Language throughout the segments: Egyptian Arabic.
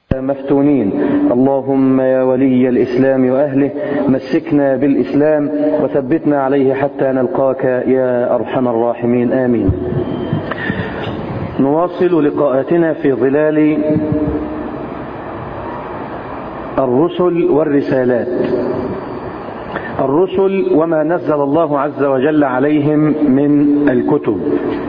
مفتونين اللهم يا ولي الإسلام وأهله مسكنا بالإسلام وثبتنا عليه حتى نلقاك يا أرحم الراحمين آمين نواصل لقاءاتنا في ظلال الرسل والرسالات الرسل وما نزل الله عز وجل عليهم من الكتب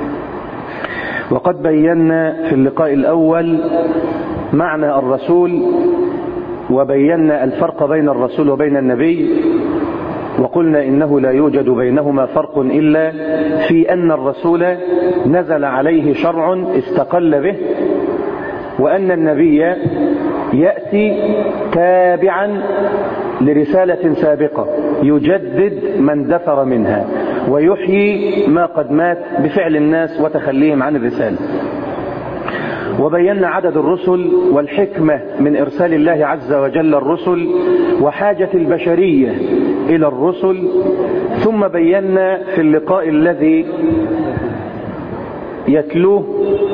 وقد بينا في اللقاء الأول معنى الرسول وبينا الفرق بين الرسول وبين النبي وقلنا إنه لا يوجد بينهما فرق إلا في أن الرسول نزل عليه شرع استقل به وأن النبي يأتي تابعا لرسالة سابقة يجدد من دثر منها ويحيي ما قد مات بفعل الناس وتخليهم عن الرسالة وبينا عدد الرسل والحكمة من إرسال الله عز وجل الرسل وحاجة البشرية إلى الرسل ثم بينا في اللقاء الذي يتلوه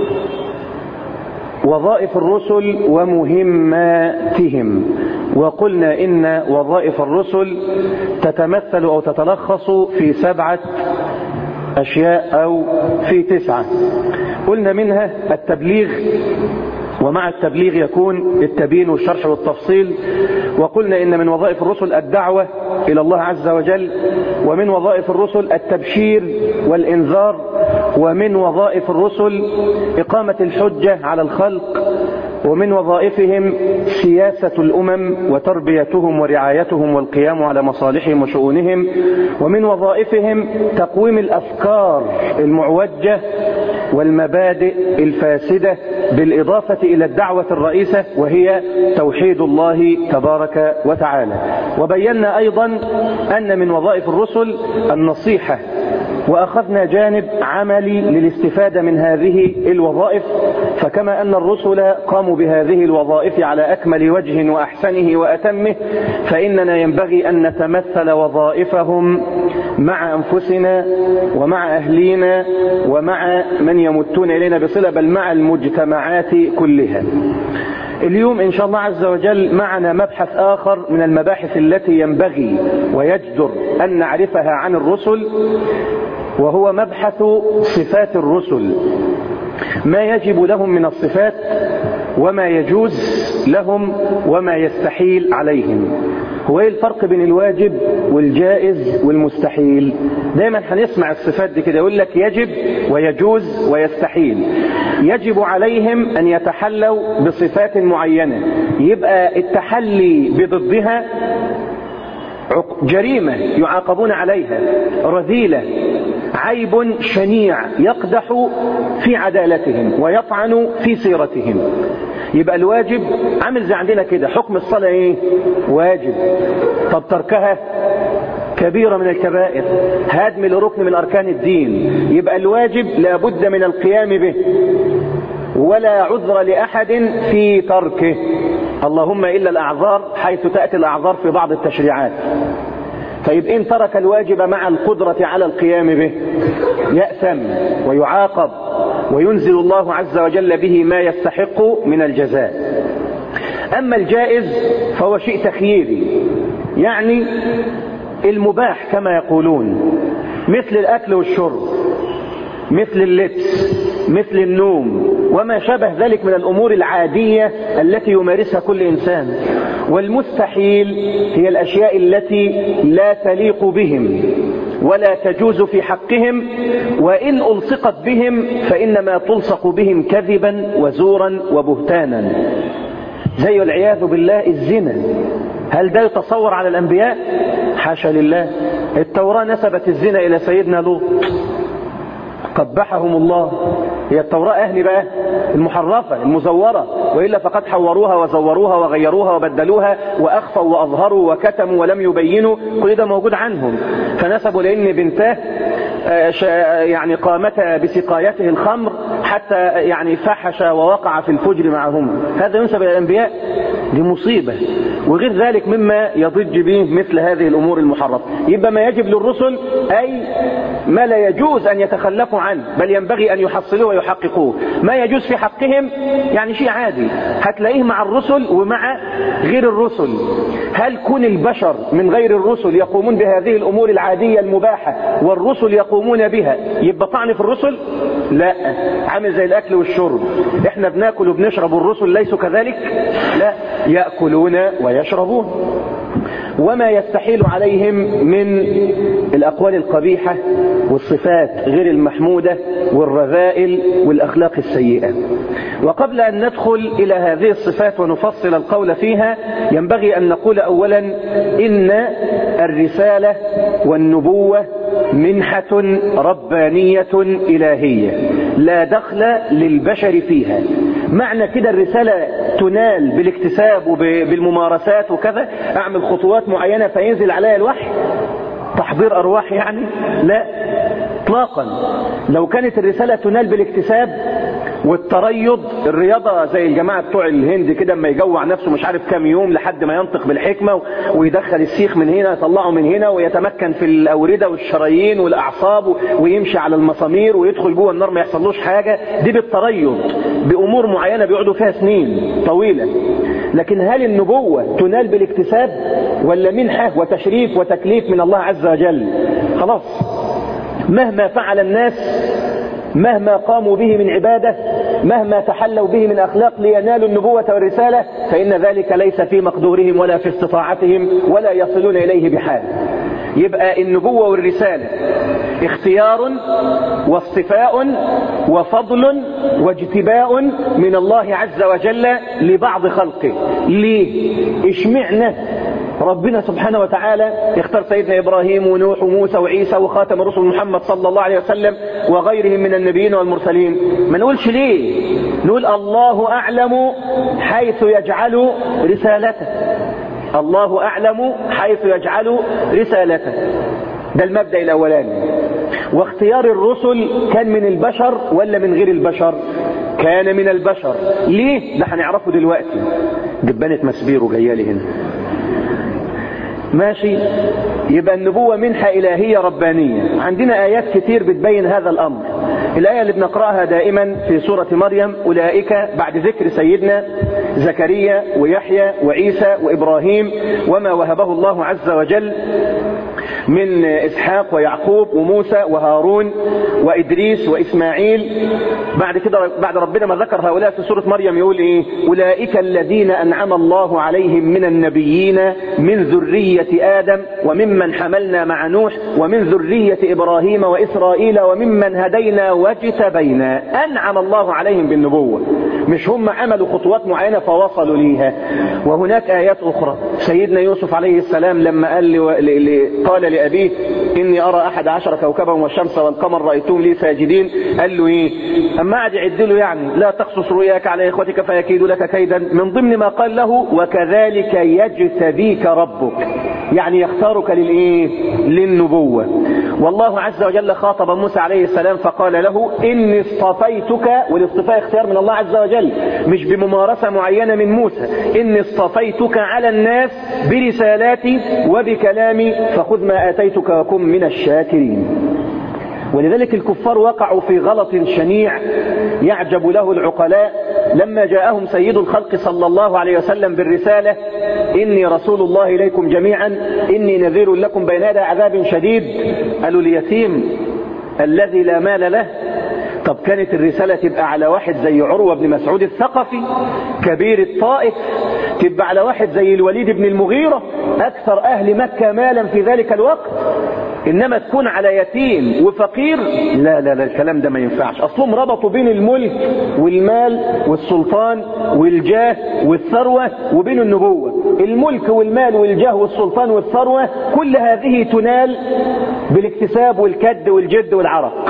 وظائف الرسل ومهماتهم وقلنا إن وظائف الرسل تتمثل أو تتلخص في سبعة أشياء أو في تسعة قلنا منها التبليغ ومع التبليغ يكون التبيين والشرح والتفصيل وقلنا إن من وظائف الرسل الدعوة إلى الله عز وجل ومن وظائف الرسل التبشير والإنذار ومن وظائف الرسل إقامة الحجة على الخلق ومن وظائفهم سياسة الأمم وتربيتهم ورعايتهم والقيام على مصالحهم وشؤونهم ومن وظائفهم تقويم الأفكار المعوجة والمبادئ الفاسدة بالإضافة إلى الدعوة الرئيسة وهي توحيد الله تبارك وتعالى وبينا أيضا أن من وظائف الرسل النصيحة وأخذنا جانب عملي للاستفادة من هذه الوظائف فكما أن الرسل قاموا بهذه الوظائف على أكمل وجه وأحسنه وأتمه فإننا ينبغي أن نتمثل وظائفهم مع أنفسنا ومع أهلينا ومع من يمتون إلينا بصلة بل مع المجتمعات كلها اليوم إن شاء الله عز وجل معنا مبحث آخر من المباحث التي ينبغي ويجدر أن نعرفها عن الرسل وهو مبحث صفات الرسل ما يجب لهم من الصفات وما يجوز لهم وما يستحيل عليهم هو ايه الفرق بين الواجب والجائز والمستحيل دايما هنسمع الصفات دي كده يقول لك يجب ويجوز ويستحيل يجب عليهم ان يتحلوا بصفات معينة يبقى التحلي بضدها جريمة يعاقبون عليها رذيلة عيب شنيع يقدح في عدالتهم ويطعن في سيرتهم يبقى الواجب عامل زي عندنا كده حكم الصلاة ايه واجب طب تركها كبيرة من الكبائر هدم لركن من أركان الدين يبقى الواجب لابد من القيام به ولا عذر لأحد في تركه اللهم إلا الأعذار حيث تأتي الأعذار في بعض التشريعات طيب إن ترك الواجب مع القدرة على القيام به يأثم ويعاقب وينزل الله عز وجل به ما يستحق من الجزاء أما الجائز فهو شيء تخييري يعني المباح كما يقولون مثل الأكل والشرب مثل اللبس مثل النوم وما شابه ذلك من الأمور العادية التي يمارسها كل إنسان والمستحيل هي الأشياء التي لا تليق بهم ولا تجوز في حقهم وإن ألصقت بهم فإنما تلصق بهم كذبا وزورا وبهتانا زي العياذ بالله الزنا هل ده يتصور على الأنبياء حاشا لله التوراة نسبت الزنا إلى سيدنا لوط قبحهم الله هي التوراة أهل بقى المحرفة المزورة وإلا فقد حوروها وزوروها وغيروها وبدلوها وأخفوا وأظهروا وكتموا ولم يبينوا كل ده موجود عنهم فنسبوا لأن بنته يعني قامتا بسقايته الخمر حتى يعني فحش ووقع في الفجر معهم هذا ينسب إلى الأنبياء دي مصيبة وغير ذلك مما يضج به مثل هذه الأمور المحرمة يبقى ما يجب للرسل أي ما لا يجوز أن يتخلفوا عنه بل ينبغي أن يحصلوه ويحققوه ما يجوز في حقهم يعني شيء عادي هتلاقيه مع الرسل ومع غير الرسل هل كون البشر من غير الرسل يقومون بهذه الأمور العادية المباحة والرسل يقومون بها يبقى طعن في الرسل لا عامل زي الأكل والشرب احنا بناكل وبنشرب والرسل ليسوا كذلك لا يأكلون ويشربون وما يستحيل عليهم من الأقوال القبيحة والصفات غير المحمودة والرذائل والأخلاق السيئة وقبل أن ندخل إلى هذه الصفات ونفصل القول فيها ينبغي أن نقول أولا إن الرسالة والنبوة منحة ربانية إلهية لا دخل للبشر فيها معنى كده الرسالة تنال بالاكتساب وبالممارسات وكذا أعمل خطوات معينة فينزل عليها الوحي تحضير أرواح يعني لا اطلاقا لو كانت الرسالة تنال بالاكتساب والتريض الرياضة زي الجماعة بتوع الهند كده اما يجوع نفسه مش عارف كام يوم لحد ما ينطق بالحكمة ويدخل السيخ من هنا يطلعه من هنا ويتمكن في الأوردة والشرايين والأعصاب ويمشي على المسامير ويدخل جوه النار ما يحصلوش حاجة دي بالتريض بأمور معينة بيقعدوا فيها سنين طويلة لكن هل النبوة تنال بالاكتساب ولا منحة وتشريف وتكليف من الله عز وجل خلاص مهما فعل الناس مهما قاموا به من عبادة مهما تحلوا به من أخلاق لينالوا النبوة والرسالة فإن ذلك ليس في مقدورهم ولا في استطاعتهم ولا يصلون إليه بحال يبقى النبوة والرسالة اختيار واصطفاء وفضل واجتباء من الله عز وجل لبعض خلقه ليه اشمعنا ربنا سبحانه وتعالى اختار سيدنا إبراهيم ونوح وموسى وعيسى وخاتم الرسل محمد صلى الله عليه وسلم وغيرهم من النبيين والمرسلين ما نقولش ليه نقول الله أعلم حيث يجعل رسالته الله أعلم حيث يجعل رسالته ده المبدأ الأولاني واختيار الرسل كان من البشر ولا من غير البشر كان من البشر ليه ده هنعرفه دلوقتي دبانة مسبيرو جايه لي هنا ماشي يبقى النبوة منحة إلهية ربانية عندنا آيات كتير بتبين هذا الأمر الآية اللي بنقرأها دائما في سورة مريم أولئك بعد ذكر سيدنا زكريا ويحيى وعيسى وإبراهيم وما وهبه الله عز وجل من إسحاق ويعقوب وموسى وهارون وإدريس وإسماعيل بعد كده بعد ربنا ما ذكر هؤلاء في سورة مريم يقول إيه أولئك الذين أنعم الله عليهم من النبيين من ذرية آدم وممن حملنا مع نوح ومن ذرية إبراهيم وإسرائيل وممن هدينا واجتبينا أنعم الله عليهم بالنبوة مش هم عملوا خطوات معينة فوصلوا ليها وهناك آيات أخرى سيدنا يوسف عليه السلام لما قال لي قال لأبيه إني أرى أحد عشر كوكبا والشمس والقمر رأيتهم لي ساجدين قال له إيه أما قعد يعد له يعني لا تقصص رؤياك على إخوتك فيكيدوا لك كيدا من ضمن ما قال له وكذلك يجتبيك ربك يعني يختارك للإيه للنبوة والله عز وجل خاطب موسى عليه السلام فقال له إني اصطفيتك والاصطفاء اختيار من الله عز وجل مش بممارسة معينة من موسى إني اصطفيتك على الناس برسالاتي وبكلامي فخذ ما آتيتك وكن من الشاكرين ولذلك الكفار وقعوا في غلط شنيع يعجب له العقلاء لما جاءهم سيد الخلق صلى الله عليه وسلم بالرسالة إني رسول الله إليكم جميعا إني نذير لكم بين يدي عذاب شديد قالوا اليتيم الذي لا مال له طب كانت الرسالة تبقى على واحد زي عروة بن مسعود الثقفي كبير الطائف تبقى على واحد زي الوليد بن المغيرة أكثر أهل مكة مالا في ذلك الوقت إنما تكون على يتيم وفقير لا لا لا الكلام ده ما ينفعش أصلهم ربطوا بين الملك والمال والسلطان والجاه والثروة وبين النبوة الملك والمال والجاه والسلطان والثروة كل هذه تنال بالاكتساب والكد والجد والعرق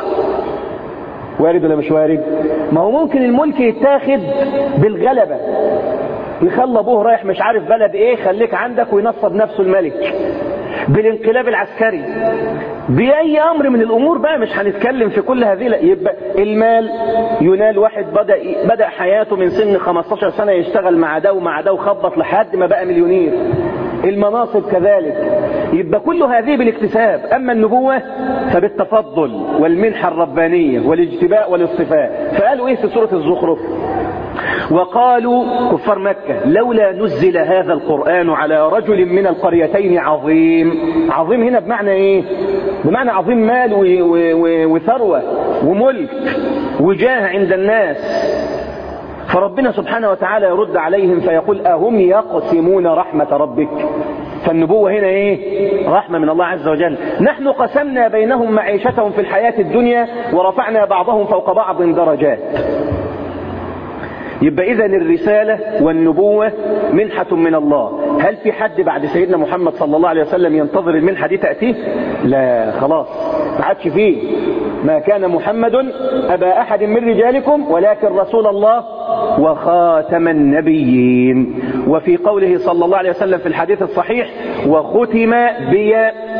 وارد ولا مش وارد ما هو ممكن الملك يتاخد بالغلبة يخلى ابوه رايح مش عارف بلد ايه خليك عندك وينصب نفسه الملك بالانقلاب العسكري بأي أمر من الأمور بقى مش هنتكلم في كل هذه يبقى المال ينال واحد بدأ, بدأ حياته من سن 15 سنة يشتغل مع ده ومع ده وخبط لحد ما بقى مليونير المناصب كذلك يبقى كل هذه بالاكتساب أما النبوة فبالتفضل والمنحة الربانية والاجتباء والاصطفاء فقالوا إيه في سورة الزخرف وقالوا كفار مكة لولا نزل هذا القرآن على رجل من القريتين عظيم عظيم هنا بمعنى ايه بمعنى عظيم مال وثروة وملك وجاه عند الناس فربنا سبحانه وتعالى يرد عليهم فيقول أهم يقسمون رحمة ربك فالنبوة هنا ايه رحمة من الله عز وجل نحن قسمنا بينهم معيشتهم في الحياة الدنيا ورفعنا بعضهم فوق بعض درجات يبقى إذا الرسالة والنبوة منحة من الله هل في حد بعد سيدنا محمد صلى الله عليه وسلم ينتظر المنحة دي تأتيه لا خلاص ما عادش فيه ما كان محمد أبا أحد من رجالكم ولكن رسول الله وخاتم النبيين وفي قوله صلى الله عليه وسلم في الحديث الصحيح وختم بي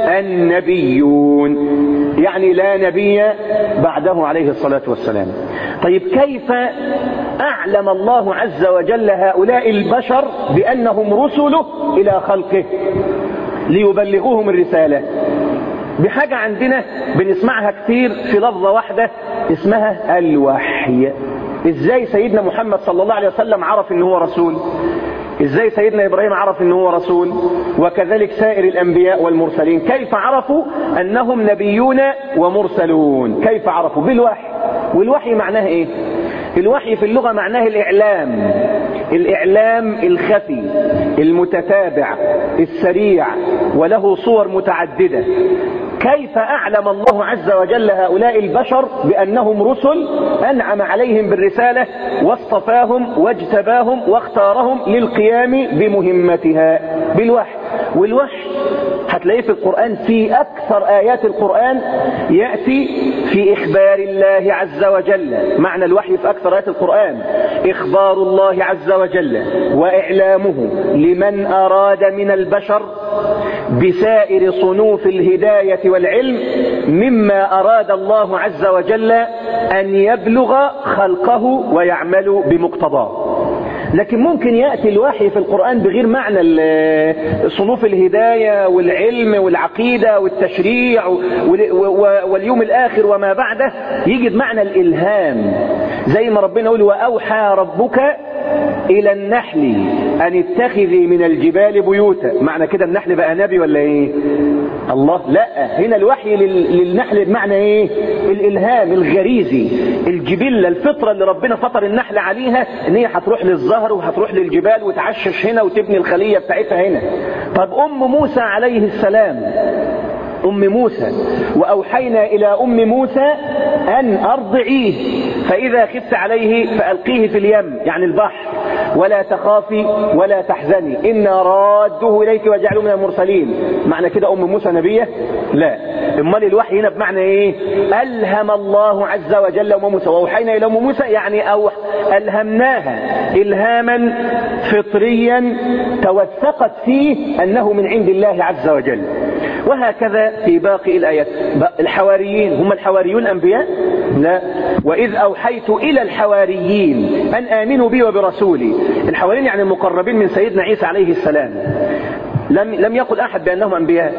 النبيون يعني لا نبي بعده عليه الصلاة والسلام طيب كيف أعلم الله عز وجل هؤلاء البشر بأنهم رسله إلى خلقه ليبلغوهم الرسالة بحاجة عندنا بنسمعها كتير في لفظة واحدة اسمها الوحي ازاي سيدنا محمد صلى الله عليه وسلم عرف ان هو رسول ازاي سيدنا ابراهيم عرف ان هو رسول وكذلك سائر الانبياء والمرسلين كيف عرفوا انهم نبيون ومرسلون كيف عرفوا بالوحي والوحي معناه ايه الوحي في اللغة معناه الإعلام الإعلام الخفي المتتابع السريع وله صور متعددة كيف أعلم الله عز وجل هؤلاء البشر بأنهم رسل أنعم عليهم بالرسالة واصطفاهم واجتباهم واختارهم للقيام بمهمتها بالوحي والوحي هتلاقيه في القرآن في أكثر آيات القرآن يأتي في إخبار الله عز وجل معنى الوحي في أكثر آيات القرآن إخبار الله عز وجل وإعلامه لمن أراد من البشر بسائر صنوف الهداية والعلم مما أراد الله عز وجل أن يبلغ خلقه ويعمل بمقتضاه لكن ممكن يأتي الوحي في القرآن بغير معنى صنوف الهداية والعلم والعقيدة والتشريع واليوم الآخر وما بعده يجد معنى الإلهام زي ما ربنا يقول وأوحى ربك إلى النحل أن اتخذي من الجبال بيوتا معنى كده النحل بقى نبي ولا إيه الله لا هنا الوحي للنحل بمعنى إيه الإلهام الغريزي الجبلة الفطرة اللي ربنا فطر النحل عليها إن هي هتروح للزهر وهتروح للجبال وتعشش هنا وتبني الخلية بتاعتها هنا طب أم موسى عليه السلام أم موسى وأوحينا إلى أم موسى أن أرضعيه فإذا خفت عليه فألقيه في اليم يعني البحر ولا تخافي ولا تحزني إنا راده إليك وجعله من المرسلين معنى كده أم موسى نبية لا امال الوحي هنا بمعنى ايه ألهم الله عز وجل أم موسى وأوحينا إلى أم موسى يعني أو ألهمناها إلهاما فطريا توثقت فيه أنه من عند الله عز وجل وهكذا في باقي الآيات الحواريين هم الحواريون أنبياء لا وإذ أوحيت إلى الحواريين أن آمنوا بي وبرسولي الحواريين يعني المقربين من سيدنا عيسى عليه السلام لم, لم يقل أحد بأنهم أنبياء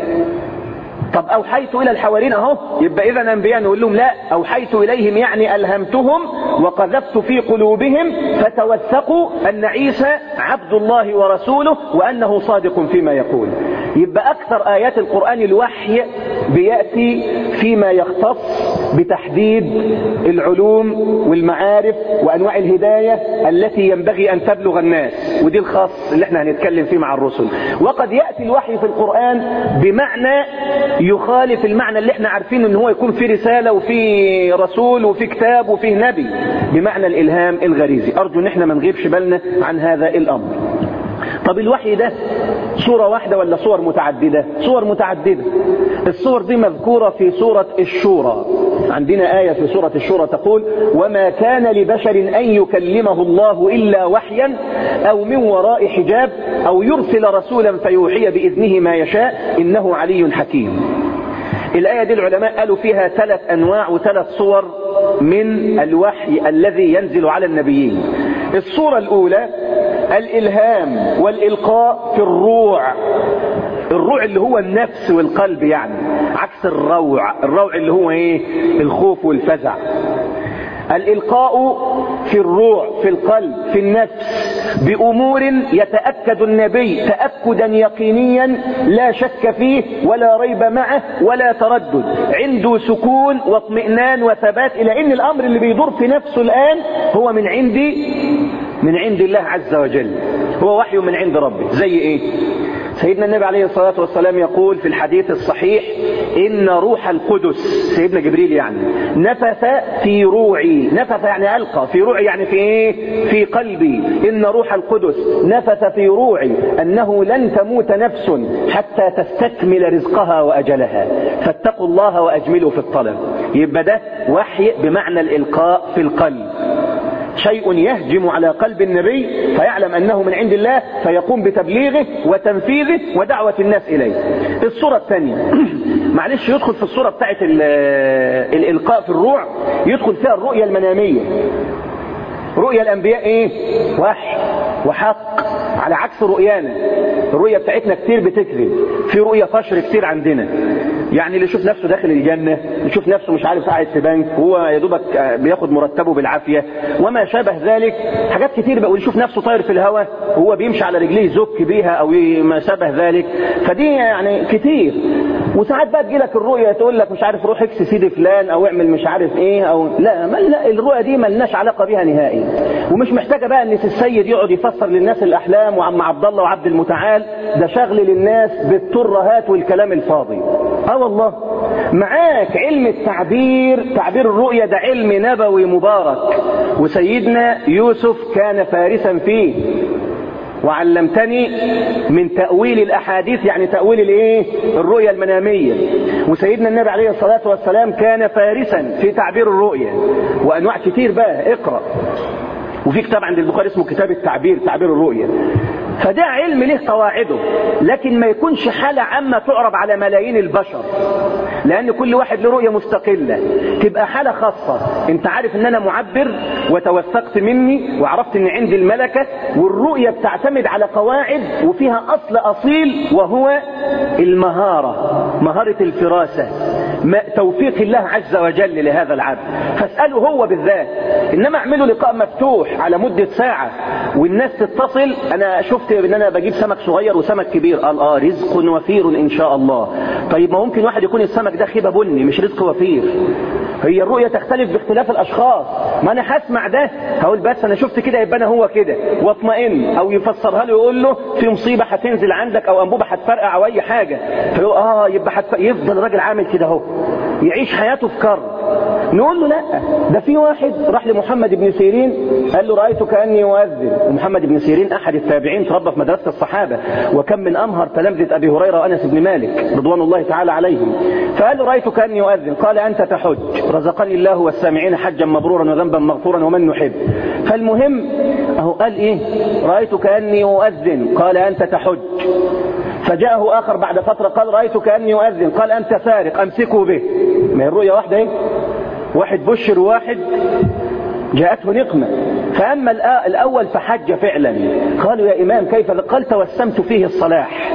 طب أوحيت إلى الحواريين أهو يبقى إذا أنبياء نقول لهم لا أوحيت إليهم يعني ألهمتهم وقذفت في قلوبهم فتوثقوا أن عيسى عبد الله ورسوله وأنه صادق فيما يقول يبقى أكثر آيات القرآن الوحي بيأتي فيما يختص بتحديد العلوم والمعارف وأنواع الهداية التي ينبغي أن تبلغ الناس ودي الخاص اللي احنا هنتكلم فيه مع الرسل وقد يأتي الوحي في القرآن بمعنى يخالف المعنى اللي احنا عارفين ان هو يكون في رسالة وفي رسول وفي كتاب وفي نبي بمعنى الإلهام الغريزي أرجو ان احنا ما نغيبش بالنا عن هذا الأمر طب الوحي ده صورة واحدة ولا صور متعددة صور متعددة الصور دي مذكورة في سورة الشورى عندنا آية في سورة الشورى تقول وما كان لبشر أن يكلمه الله إلا وحيا أو من وراء حجاب أو يرسل رسولا فيوحي بإذنه ما يشاء إنه علي حكيم الآية دي العلماء قالوا فيها ثلاث أنواع وثلاث صور من الوحي الذي ينزل على النبيين الصورة الأولى الإلهام والإلقاء في الروع الروع اللي هو النفس والقلب يعني عكس الروع الروع اللي هو ايه الخوف والفزع الإلقاء في الروع في القلب في النفس بأمور يتأكد النبي تأكدا يقينيا لا شك فيه ولا ريب معه ولا تردد عنده سكون واطمئنان وثبات إلى أن الأمر اللي بيدور في نفسه الآن هو من عندي من عند الله عز وجل هو وحي من عند ربه زي ايه سيدنا النبي عليه الصلاة والسلام يقول في الحديث الصحيح إن روح القدس سيدنا جبريل يعني نفث في روعي نفث يعني ألقى في روعي يعني في إيه في قلبي إن روح القدس نفث في روعي أنه لن تموت نفس حتى تستكمل رزقها وأجلها فاتقوا الله وأجملوا في الطلب يبقى ده وحي بمعنى الإلقاء في القلب شيء يهجم على قلب النبي فيعلم أنه من عند الله فيقوم بتبليغه وتنفيذه ودعوة الناس إليه الصورة الثانية معلش يدخل في الصورة بتاعت الإلقاء في الروع يدخل فيها الرؤية المنامية رؤيا الأنبياء إيه وحي وحق على عكس رؤيانا الرؤية بتاعتنا كتير بتكذب في رؤية فشر كتير عندنا يعني اللي يشوف نفسه داخل الجنة يشوف نفسه مش عارف قاعد في بنك هو يا دوبك بياخد مرتبه بالعافية وما شابه ذلك حاجات كتير بقى ويشوف نفسه طاير في الهواء وهو بيمشي على رجليه يزك بيها او ما شابه ذلك فدي يعني كتير وساعات بقى تجيلك الرؤية تقول لك مش عارف روح اكس سيدي فلان او اعمل مش عارف ايه او لا ما لا الرؤية دي ملناش علاقة بيها نهائي ومش محتاجة بقى ان السيد يقعد يفسر للناس الاحلام وعم عبد الله وعبد المتعال ده شغل للناس بالترهات والكلام الفاضي اه والله معاك علم التعبير تعبير الرؤية ده علم نبوي مبارك وسيدنا يوسف كان فارسا فيه وعلمتني من تأويل الأحاديث يعني تأويل الإيه؟ الرؤية المنامية وسيدنا النبي عليه الصلاة والسلام كان فارسا في تعبير الرؤية وأنواع كتير بقى اقرأ وفي كتاب عند البخاري اسمه كتاب التعبير تعبير الرؤية فده علم له قواعده لكن ما يكونش حالة عامة تعرض على ملايين البشر لأن كل واحد له رؤية مستقلة تبقى حالة خاصة انت عارف ان انا معبر وتوثقت مني وعرفت ان عندي الملكة والرؤية بتعتمد على قواعد وفيها اصل اصيل وهو المهارة مهارة الفراسة ما توفيق الله عز وجل لهذا العبد فاسأله هو بالذات انما اعمله لقاء مفتوح على مدة ساعة والناس تتصل انا شفت ان انا بجيب سمك صغير وسمك كبير قال اه رزق وفير ان شاء الله طيب ما ممكن واحد يكون السمك ده خيبة بني مش رزق وفير هي الرؤية تختلف باختلاف الاشخاص ما انا هسمع ده هقول بس انا شفت كده يبقى انا هو كده واطمئن او يفسرها له يقول له في مصيبة هتنزل عندك او انبوبة هتفرقع او اي حاجة فيقول اه يبقى حتف... يفضل الراجل عامل كده اهو يعيش حياته في كرب نقول له لا ده في واحد راح لمحمد بن سيرين قال له رأيت كأني أؤذن ومحمد بن سيرين أحد التابعين تربى في مدرسة الصحابة وكم من أمهر تلامذة أبي هريرة وأنس بن مالك رضوان الله تعالى عليهم فقال له رأيت كأني أؤذن قال أنت تحج رزقني الله والسامعين حجا مبرورا وذنبا مغفورا ومن نحب فالمهم أهو قال إيه رأيت كأني أؤذن قال أنت تحج فجاءه آخر بعد فترة قال رأيت كأني أؤذن قال أنت سارق أمسكوا به ما هي الرؤية واحدة ايه واحد بشر واحد جاءته نقمة فأما الأول فحج فعلا قالوا يا إمام كيف قال توسمت فيه الصلاح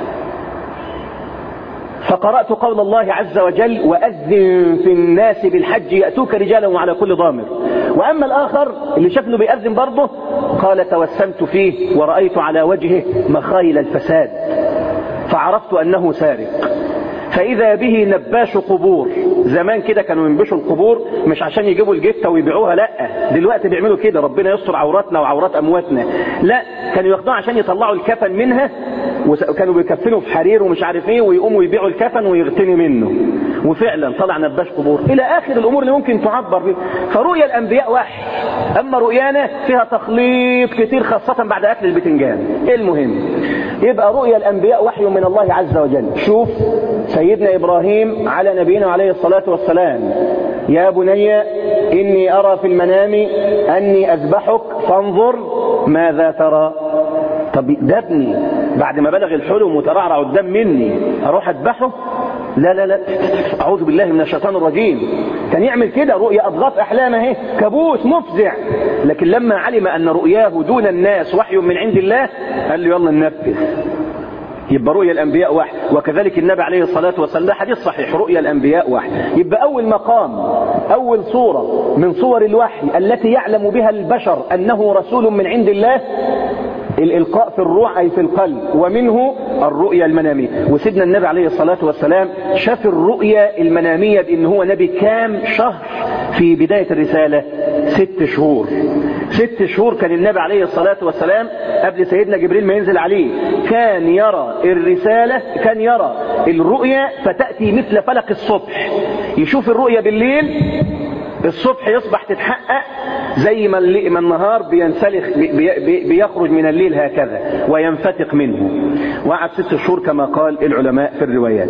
فقرأت قول الله عز وجل وأذن في الناس بالحج يأتوك رجالا وعلى كل ضامر وأما الآخر اللي شكله بيأذن برضه قال توسمت فيه ورأيت على وجهه مخايل الفساد فعرفت أنه سارق فإذا به نباش قبور زمان كده كانوا ينبشوا القبور مش عشان يجيبوا الجثة ويبيعوها لا دلوقتي بيعملوا كده ربنا يستر عوراتنا وعورات أمواتنا لا كانوا ياخدوها عشان يطلعوا الكفن منها وكانوا بيكفنوا في حرير ومش عارف ايه ويقوموا يبيعوا الكفن ويغتني منه وفعلا طلع نباش قبور الى اخر الامور اللي ممكن تعبر بها فرؤيا الانبياء وحي اما رؤيانا فيها تخليط كتير خاصة بعد اكل البتنجان المهم يبقى رؤيا الانبياء وحي من الله عز وجل شوف سيدنا ابراهيم على نبينا عليه الصلاة والسلام يا بني إني أرى في المنام أني أذبحك فانظر ماذا ترى طب ده ابني بعد ما بلغ الحلم وترعرع قدام مني اروح اذبحه لا لا لا اعوذ بالله من الشيطان الرجيم كان يعمل كده رؤيا اضغاث احلام اهي كابوس مفزع لكن لما علم ان رؤياه دون الناس وحي من عند الله قال له يلا ننفذ يبقى رؤيا الانبياء واحد وكذلك النبي عليه الصلاه والسلام ده حديث صحيح رؤيا الانبياء واحد يبقى اول مقام اول صوره من صور الوحي التي يعلم بها البشر انه رسول من عند الله الإلقاء في الروح أي في القلب ومنه الرؤيا المنامية وسيدنا النبي عليه الصلاة والسلام شاف الرؤيا المنامية بأن هو نبي كام شهر في بداية الرسالة ست شهور ست شهور كان النبي عليه الصلاة والسلام قبل سيدنا جبريل ما ينزل عليه كان يرى الرسالة كان يرى الرؤيا فتأتي مثل فلق الصبح يشوف الرؤيا بالليل الصبح يصبح تتحقق زي ما ما النهار بينسلخ بي بي بيخرج من الليل هكذا وينفتق منه وقعد ست شهور كما قال العلماء في الروايات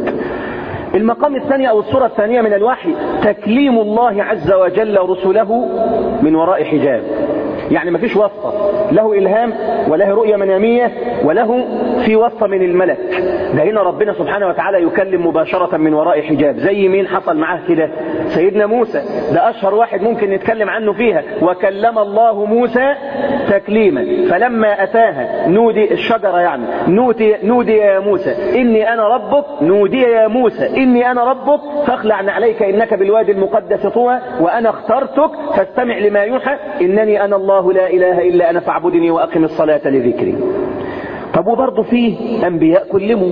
المقام الثاني او الصورة الثانية من الوحي تكليم الله عز وجل رسله من وراء حجاب يعني ما فيش واسطة له إلهام وله رؤية منامية وله في واسطة من الملك ده هنا ربنا سبحانه وتعالى يكلم مباشرة من وراء حجاب زي مين حصل معاه كده سيدنا موسى ده أشهر واحد ممكن نتكلم عنه فيها وكلم الله موسى تكليما فلما أتاها نودي الشجرة يعني نودي, نودي يا موسى إني أنا ربك نودي يا موسى إني أنا ربك فاخلع عليك إنك بالوادي المقدس طوى وأنا اخترتك فاستمع لما يوحى إنني أنا الله الله لا إله إلا أنا فاعبدني وأقم الصلاة لذكري طب وبرضه فيه أنبياء كلموا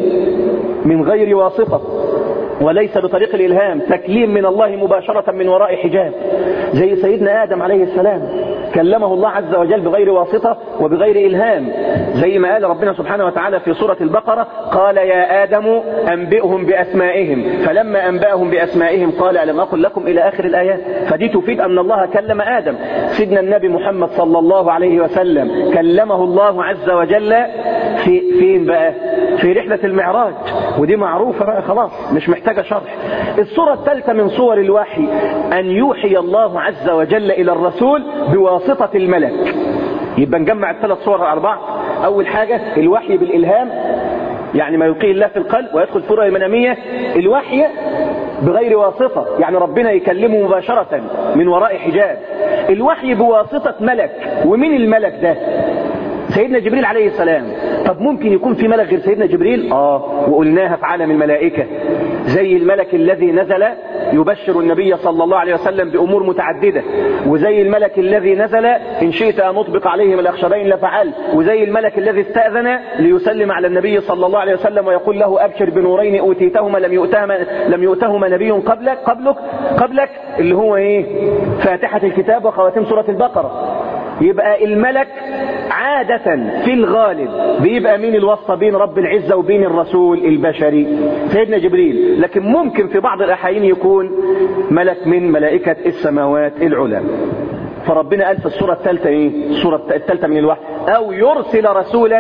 من غير واسطة وليس بطريق الإلهام تكليم من الله مباشرة من وراء حجاب زي سيدنا آدم عليه السلام كلمه الله عز وجل بغير واسطة وبغير إلهام زي ما قال ربنا سبحانه وتعالى في سورة البقرة قال يا آدم أنبئهم بأسمائهم فلما أنبأهم بأسمائهم قال ألم أقل لكم إلى آخر الآيات فدي تفيد أن الله كلم آدم سيدنا النبي محمد صلى الله عليه وسلم كلمه الله عز وجل في فين بقى في رحلة المعراج ودي معروفة بقى خلاص مش محتاجة شرح الصورة الثالثة من صور الوحي أن يوحي الله عز وجل إلى الرسول بواسطة الملك يبقى نجمع الثلاث صور على بعض أول حاجة الوحي بالإلهام يعني ما يلقيه الله في القلب ويدخل في الرؤيا المنامية الوحي بغير واسطة يعني ربنا يكلمه مباشرة من وراء حجاب الوحي بواسطة ملك ومين الملك ده سيدنا جبريل عليه السلام طب ممكن يكون في ملك غير سيدنا جبريل اه وقلناها في عالم الملائكة زي الملك الذي نزل يبشر النبي صلى الله عليه وسلم بأمور متعددة وزي الملك الذي نزل إن شئت أن أطبق عليهم الأخشبين لفعل وزي الملك الذي استأذن ليسلم على النبي صلى الله عليه وسلم ويقول له أبشر بنورين أوتيتهما لم يؤتهما لم يؤتهما نبي قبلك قبلك قبلك اللي هو إيه فاتحة الكتاب وخواتيم سورة البقرة يبقى الملك عادة في الغالب بيبقى مين الواسطة بين رب العزة وبين الرسول البشري سيدنا جبريل لكن ممكن في بعض الأحيان يكون ملك من ملائكة السماوات العلى فربنا قال في السورة الثالثة ايه السورة الثالثة من الوحي او يرسل رسولا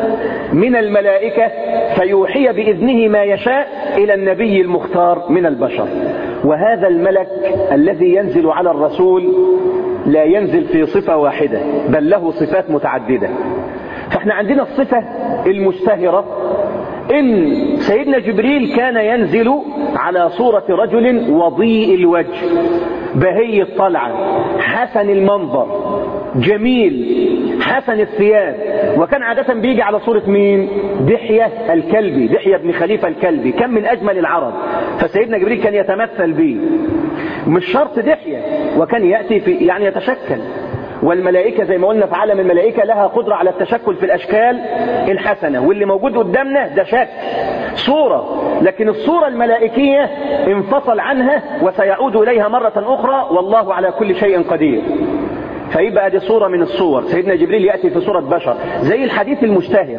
من الملائكة فيوحي بإذنه ما يشاء الى النبي المختار من البشر وهذا الملك الذي ينزل على الرسول لا ينزل في صفة واحدة بل له صفات متعددة فاحنا عندنا الصفة المشتهرة ان سيدنا جبريل كان ينزل على صورة رجل وضيء الوجه بهي الطلعة حسن المنظر جميل حسن الثياب وكان عادة بيجي على صورة مين دحية الكلبي دحية بن خليفة الكلبي كان من أجمل العرب فسيدنا جبريل كان يتمثل به مش شرط دحية وكان يأتي في يعني يتشكل والملائكة زي ما قلنا في عالم الملائكة لها قدرة على التشكل في الأشكال الحسنة واللي موجود قدامنا ده شكل صورة لكن الصورة الملائكية انفصل عنها وسيعود إليها مرة أخرى والله على كل شيء قدير فيبقى دي صورة من الصور سيدنا جبريل يأتي في صورة بشر زي الحديث المشتهر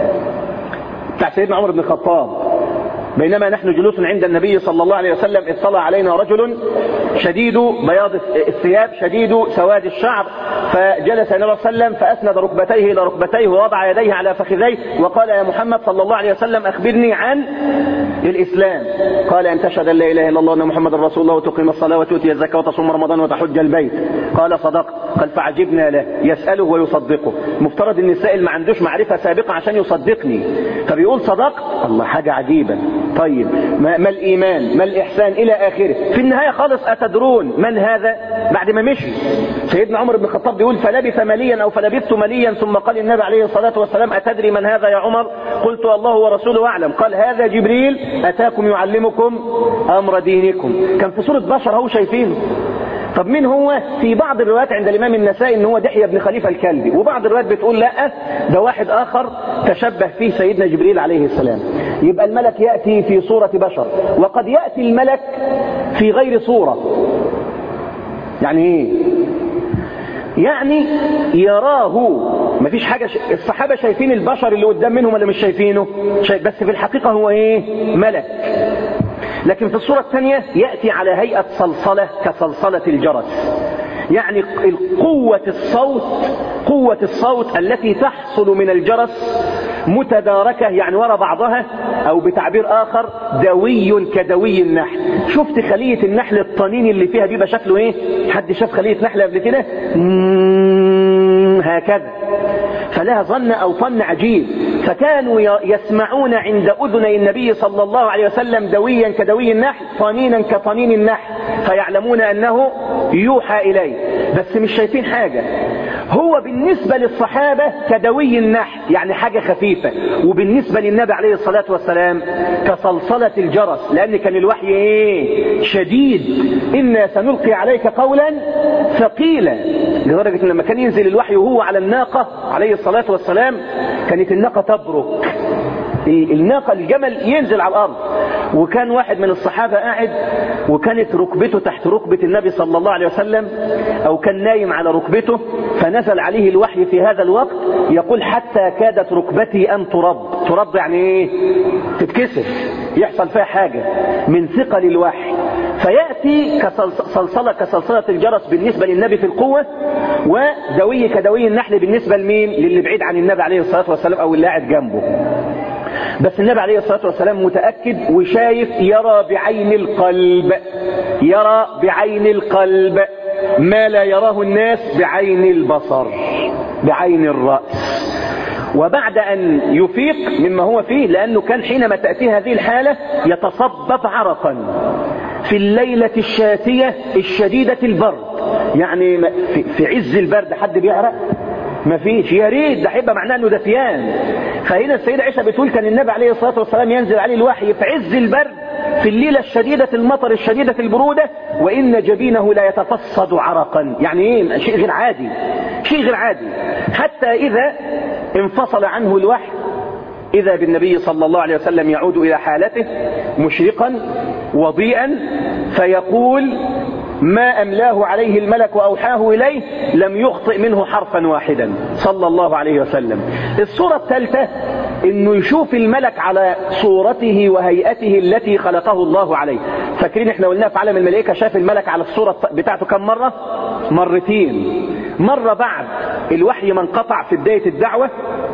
بتاع سيدنا عمر بن الخطاب بينما نحن جلوس عند النبي صلى الله عليه وسلم اطلع علينا رجل شديد بياض الثياب شديد سواد الشعر فجلس النبي صلى الله عليه وسلم فأسند ركبتيه إلى ركبتيه ووضع يديه على فخذيه وقال يا محمد صلى الله عليه وسلم أخبرني عن الإسلام قال أن تشهد أن لا إله إلا الله وأن محمد رسول الله وتقيم الصلاة وتؤتي الزكاة وتصوم رمضان وتحج البيت قال صدقت قال فعجبنا له يسأله ويصدقه مفترض أن السائل ما عندوش معرفة سابقة عشان يصدقني فبيقول صدقت الله حاجة عجيبة طيب ما, ما الإيمان ما الإحسان إلى آخره في النهاية خالص أتدرون من هذا بعد ما مشي سيدنا عمر بن الخطاب بيقول فلبث مليا أو فلبثت مليا ثم قال النبي عليه الصلاة والسلام أتدري من هذا يا عمر قلت الله ورسوله أعلم قال هذا جبريل أتاكم يعلمكم أمر دينكم كان في سورة بشر هو شايفينه طب مين هو في بعض الروايات عند الإمام النسائي ان هو دحية بن خليفة الكلبي وبعض الروايات بتقول لا ده واحد آخر تشبه فيه سيدنا جبريل عليه السلام يبقى الملك يأتي في صورة بشر وقد يأتي الملك في غير صورة يعني ايه يعني يراه مفيش حاجة ش... الصحابة شايفين البشر اللي قدام منهم ولا مش شايفينه شايف بس في الحقيقة هو ايه ملك لكن في الصورة الثانية يأتي على هيئة صلصلة كصلصلة الجرس يعني قوة الصوت قوة الصوت التي تحصل من الجرس متداركة يعني وراء بعضها او بتعبير اخر دوي كدوي النحل شفت خلية النحل الطنين اللي فيها بيبقى شكله ايه حد شاف خلية نحل قبل كده هكذا فلها ظن او طن عجيب فكانوا يسمعون عند اذني النبي صلى الله عليه وسلم دويا كدوي النحل طنينا كطنين النحل فيعلمون انه يوحى اليه بس مش شايفين حاجة هو بالنسبة للصحابة كدوي النحل يعني حاجة خفيفة وبالنسبة للنبي عليه الصلاة والسلام كصلصلة الجرس لأن كان الوحي ايه شديد إنا سنلقي عليك قولا ثقيلا لدرجة إن لما كان ينزل الوحي وهو على الناقة عليه الصلاة والسلام كانت الناقة تبرك الناقة الجمل ينزل على الأرض وكان واحد من الصحابة قاعد وكانت ركبته تحت ركبة النبي صلى الله عليه وسلم أو كان نايم على ركبته فنزل عليه الوحي في هذا الوقت يقول حتى كادت ركبتي أن ترب ترب يعني إيه تتكسر يحصل فيها حاجة من ثقل الوحي فيأتي كصلصلة كصلصلة الجرس بالنسبة للنبي في القوة ودوي كدوي النحل بالنسبة لمين للي بعيد عن النبي عليه الصلاة والسلام أو اللي قاعد جنبه بس النبي عليه الصلاة والسلام متأكد وشايف يرى بعين القلب يرى بعين القلب ما لا يراه الناس بعين البصر بعين الرأس وبعد أن يفيق مما هو فيه لأنه كان حينما تأتي هذه الحالة يتصبب عرقا في الليلة الشاتية الشديدة البرد يعني في عز البرد حد بيعرق ما فيش يا ريت ده هيبقى معناه انه دفيان فهنا السيدة عائشة بتقول كان النبي عليه الصلاة والسلام ينزل عليه الوحي في عز البرد في الليلة الشديدة المطر الشديدة البرودة وإن جبينه لا يتفصد عرقا يعني ايه شيء غير عادي شيء غير عادي حتى إذا انفصل عنه الوحي إذا بالنبي صلى الله عليه وسلم يعود إلى حالته مشرقا وضيئا فيقول ما أملاه عليه الملك وأوحاه إليه لم يخطئ منه حرفا واحدا صلى الله عليه وسلم الصورة الثالثة انه يشوف الملك على صورته وهيئته التي خلقه الله عليه فاكرين احنا قلنا في عالم الملائكة شاف الملك على الصورة بتاعته كم مرة مرتين مرة بعد الوحي ما انقطع في بداية الدعوة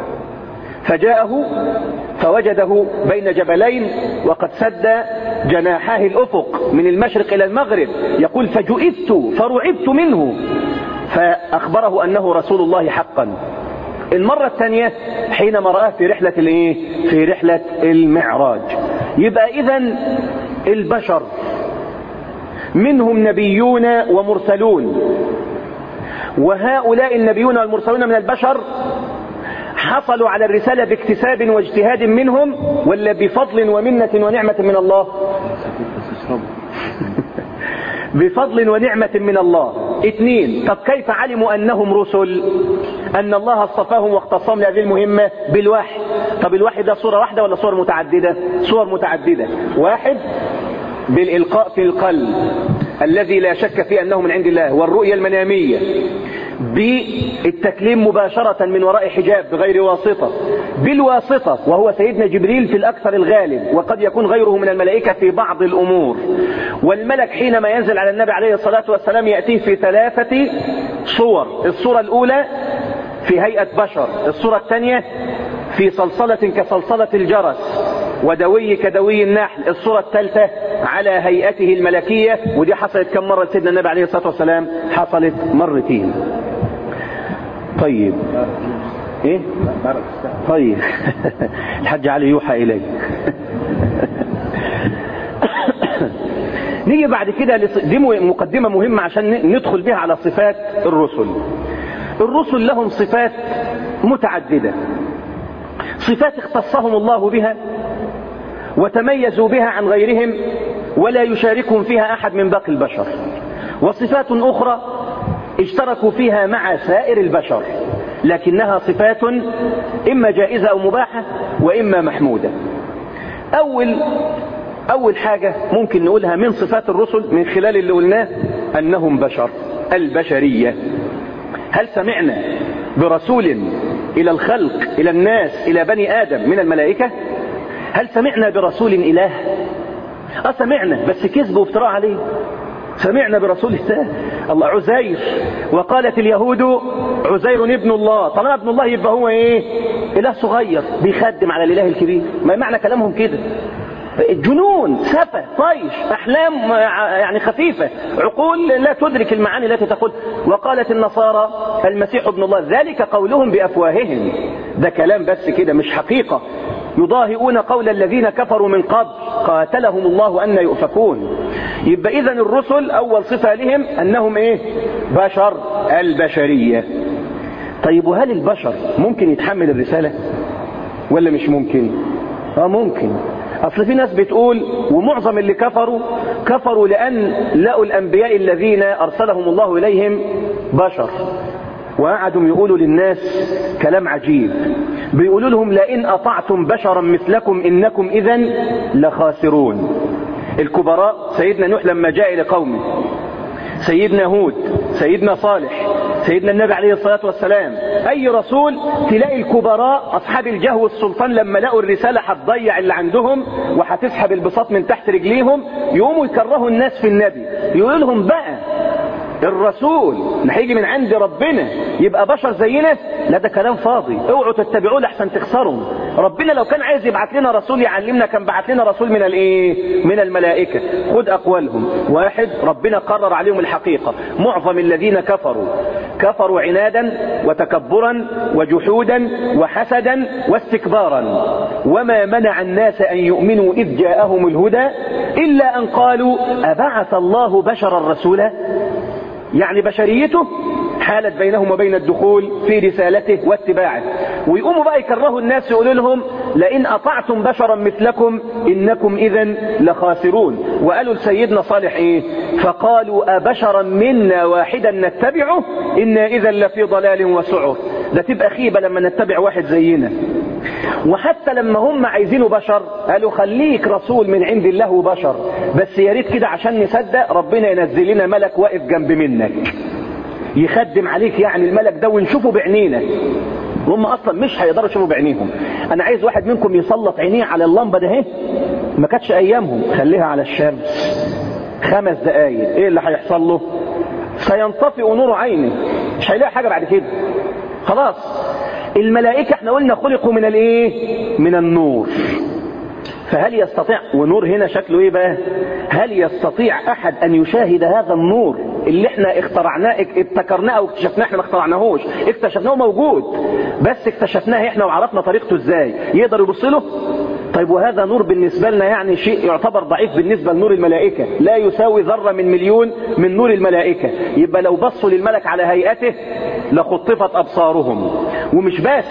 فجاءه فوجده بين جبلين وقد سد جناحاه الأفق من المشرق إلى المغرب يقول فجئت فرعبت منه فأخبره أنه رسول الله حقا المرة الثانية حينما رآه في رحلة الايه في رحلة المعراج يبقى إذا البشر منهم نبيون ومرسلون وهؤلاء النبيون والمرسلون من البشر حصلوا على الرسالة باكتساب واجتهاد منهم ولا بفضل ومنة ونعمة من الله بفضل ونعمة من الله اثنين طب كيف علموا انهم رسل ان الله اصطفاهم واختصهم لهذه المهمة بالوحي طب الوحي ده صورة واحدة ولا صور متعددة صور متعددة واحد بالالقاء في القلب الذي لا شك فيه انه من عند الله والرؤية المنامية بالتكليم مباشرة من وراء حجاب بغير واسطة بالواسطة وهو سيدنا جبريل في الأكثر الغالب وقد يكون غيره من الملائكة في بعض الأمور والملك حينما ينزل على النبي عليه الصلاة والسلام يأتيه في ثلاثة صور الصورة الأولى في هيئة بشر الصورة الثانية في صلصلة كصلصلة الجرس ودوي كدوي النحل الصورة الثالثة على هيئته الملكية ودي حصلت كم مرة سيدنا النبي عليه الصلاة والسلام حصلت مرتين طيب ايه طيب الحاج علي يوحى الي نيجي بعد كده دي مقدمة مهمة عشان ندخل بها على صفات الرسل الرسل لهم صفات متعددة صفات اختصهم الله بها وتميزوا بها عن غيرهم ولا يشاركهم فيها أحد من باقي البشر وصفات أخرى اشتركوا فيها مع سائر البشر لكنها صفات إما جائزة أو مباحة وإما محمودة أول أول حاجة ممكن نقولها من صفات الرسل من خلال اللي قلناه أنهم بشر البشرية هل سمعنا برسول إلى الخلق إلى الناس إلى بني آدم من الملائكة هل سمعنا برسول إله أه سمعنا بس كذب وافتراء عليه سمعنا برسول الله الله عزير وقالت اليهود عزير ابن الله طالما ابن الله يبقى هو ايه اله صغير بيخدم على الاله الكبير ما معنى كلامهم كده جنون سفة طيش أحلام يعني خفيفة عقول لا تدرك المعاني التي تقول وقالت النصارى المسيح ابن الله ذلك قولهم بأفواههم ده كلام بس كده مش حقيقة يضاهئون قول الذين كفروا من قبل قاتلهم الله أن يؤفكون يبقى إذن الرسل أول صفة لهم أنهم إيه بشر البشرية طيب وهل البشر ممكن يتحمل الرسالة ولا مش ممكن اه ممكن اصل في ناس بتقول ومعظم اللي كفروا كفروا لان لقوا الانبياء الذين ارسلهم الله اليهم بشر وقعدوا يقولوا للناس كلام عجيب بيقولوا لهم لئن اطعتم بشرا مثلكم انكم اذا لخاسرون الكبراء سيدنا نوح لما جاء الى قومه سيدنا هود سيدنا صالح سيدنا النبي عليه الصلاة والسلام أي رسول تلاقي الكبراء أصحاب الجه والسلطان لما لقوا الرسالة هتضيع اللي عندهم وهتسحب البساط من تحت رجليهم يقوموا يكرهوا الناس في النبي يقولوا لهم بقى الرسول اللي هيجي من عند ربنا يبقى بشر زينا لا ده كلام فاضي اوعوا تتبعوه لحسن تخسروا ربنا لو كان عايز يبعت لنا رسول يعلمنا كان بعت لنا رسول من الايه من الملائكه خد اقوالهم واحد ربنا قرر عليهم الحقيقه معظم الذين كفروا كفروا عنادا وتكبرا وجحودا وحسدا واستكبارا وما منع الناس ان يؤمنوا اذ جاءهم الهدى الا ان قالوا ابعث الله بشرا رسولا يعني بشريته حالت بينهم وبين الدخول في رسالته واتباعه ويقوموا بقى يكرهوا الناس يقولوا لهم لئن أطعتم بشرا مثلكم إنكم إذا لخاسرون وقالوا لسيدنا صالح إيه فقالوا أبشرا منا واحدا نتبعه إنا إذا لفي ضلال وسعر ده تبقى خيبة لما نتبع واحد زينا وحتى لما هم عايزينه بشر قالوا خليك رسول من عند الله وبشر بس يا ريت كده عشان نصدق ربنا ينزل لنا ملك واقف جنب منك يخدم عليك يعني الملك ده ونشوفه بعينينا هم اصلا مش هيقدروا يشوفوا بعينيهم انا عايز واحد منكم يسلط عينيه على اللمبه ده اهي ما كانتش ايامهم خليها على الشمس خمس دقايق ايه اللي هيحصل له سينطفئ نور عينه مش هيلاقي حاجه بعد كده خلاص الملائكه احنا قلنا خلقوا من الايه من النور فهل يستطيع ونور هنا شكله ايه بقى هل يستطيع احد ان يشاهد هذا النور اللي احنا اخترعناه ابتكرناه او اكتشفناه احنا ما اخترعناهوش اكتشفناه موجود بس اكتشفناه احنا وعرفنا طريقته ازاي يقدر يبص له طيب وهذا نور بالنسبة لنا يعني شيء يعتبر ضعيف بالنسبة لنور الملائكة لا يساوي ذرة من مليون من نور الملائكة يبقى لو بصوا للملك على هيئته لخطفت أبصارهم ومش بس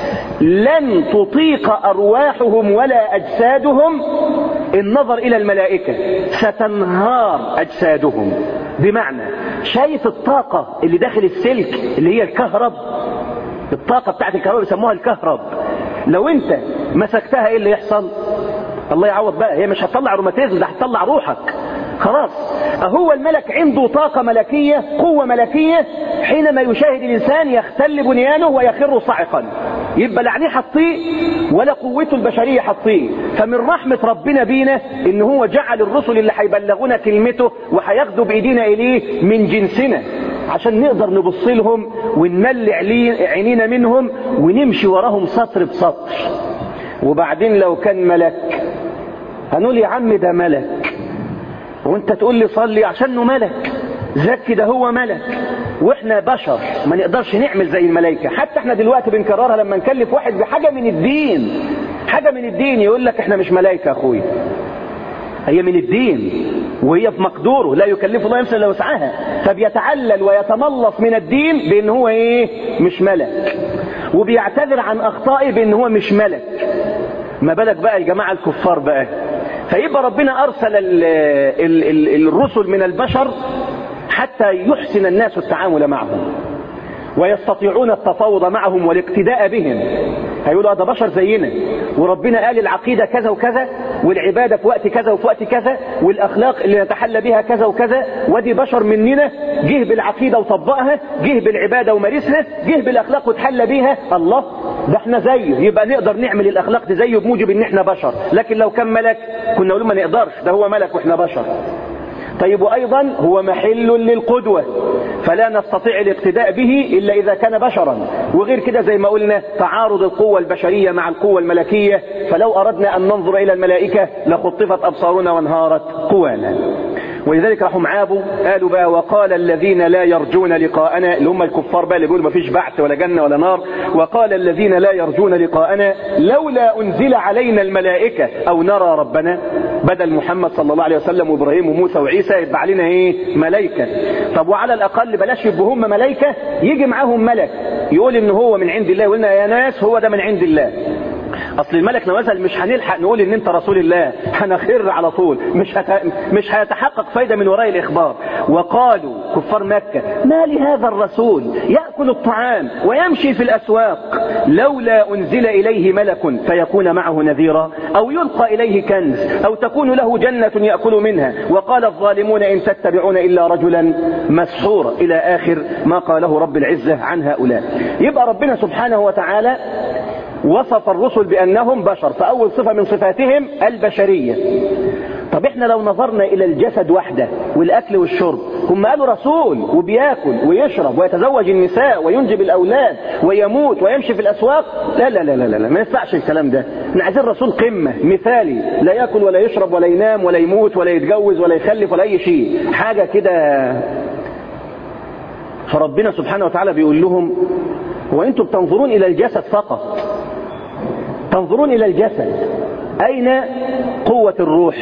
لن تطيق أرواحهم ولا أجسادهم النظر إلى الملائكة ستنهار أجسادهم بمعنى شايف الطاقة اللي داخل السلك اللي هي الكهرب الطاقة بتاعت الكهرباء بيسموها الكهرب لو انت مسكتها ايه اللي يحصل الله يعوض بقى هي مش هتطلع روماتيزم ده هتطلع روحك خلاص هو الملك عنده طاقة ملكية قوة ملكية حينما يشاهد الإنسان يختل بنيانه ويخر صاعقا يبقى لا عينيه حطيه ولا قوته البشرية حطيه فمن رحمة ربنا بينا ان هو جعل الرسل اللي هيبلغونا كلمته وهياخدوا بايدينا اليه من جنسنا عشان نقدر نبص لهم ونملع عينينا منهم ونمشي وراهم سطر بسطر وبعدين لو كان ملك هنقول يا عم ده ملك وانت تقول لي صلي عشانه ملك زكي ده هو ملك واحنا بشر ما نقدرش نعمل زي الملائكة حتى احنا دلوقتي بنكررها لما نكلف واحد بحاجة من الدين حاجة من الدين يقول لك احنا مش ملائكة يا اخويا هي من الدين وهي في مقدوره لا يكلف الله نفسا الا وسعها فبيتعلل ويتملص من الدين بان هو ايه مش ملك وبيعتذر عن اخطائه بان هو مش ملك ما بالك بقى يا جماعه الكفار بقى فيبقى ربنا ارسل ال ال ال الرسل من البشر حتى يحسن الناس التعامل معهم ويستطيعون التفاوض معهم والاقتداء بهم هيقولوا ده بشر زينا وربنا قال العقيدة كذا وكذا والعبادة في وقت كذا وفي وقت كذا والأخلاق اللي نتحلى بها كذا وكذا ودي بشر مننا جه بالعقيدة وطبقها جه بالعبادة ومارسها جه بالأخلاق وتحلى بيها الله ده احنا زيه يبقى نقدر نعمل الأخلاق دي زيه بموجب ان احنا بشر لكن لو كان ملك كنا نقول ما نقدرش ده هو ملك واحنا بشر طيب وأيضا هو محل للقدوة فلا نستطيع الاقتداء به إلا إذا كان بشرا وغير كده زي ما قلنا تعارض القوة البشرية مع القوة الملكية فلو أردنا أن ننظر إلى الملائكة لخطفت أبصارنا وانهارت قوانا ولذلك راحوا معابوا قالوا بقى وقال الذين لا يرجون لقاءنا اللي هم الكفار بقى اللي بيقولوا مفيش بعث ولا جنة ولا نار وقال الذين لا يرجون لقاءنا لولا أنزل علينا الملائكة أو نرى ربنا بدل محمد صلى الله عليه وسلم وإبراهيم وموسى وعيسى يبقى علينا إيه ملائكة طب وعلى الأقل بلاش يبقوا هم ملائكة يجي معاهم ملك يقول إن هو من عند الله يقولنا يا ناس هو ده من عند الله اصل الملك نوزل مش هنلحق نقول ان انت رسول الله هنخر على طول مش هت... مش هيتحقق فايدة من وراء الاخبار وقالوا كفار مكة ما لهذا الرسول يأكل الطعام ويمشي في الاسواق لولا انزل اليه ملك فيكون معه نذيرا او يلقى اليه كنز او تكون له جنة يأكل منها وقال الظالمون ان تتبعون الا رجلا مسحورا الى اخر ما قاله رب العزة عن هؤلاء يبقى ربنا سبحانه وتعالى وصف الرسل بأنهم بشر فأول صفة من صفاتهم البشرية طب احنا لو نظرنا إلى الجسد وحده والأكل والشرب هم قالوا رسول وبياكل ويشرب ويتزوج النساء وينجب الأولاد ويموت ويمشي في الأسواق لا لا لا لا لا ما ينفعش الكلام ده احنا عايزين رسول قمة مثالي لا ياكل ولا يشرب ولا ينام ولا يموت ولا يتجوز ولا يخلف ولا أي شيء حاجة كده فربنا سبحانه وتعالى بيقول لهم هو انتم بتنظرون الى الجسد فقط تنظرون الى الجسد اين قوة الروح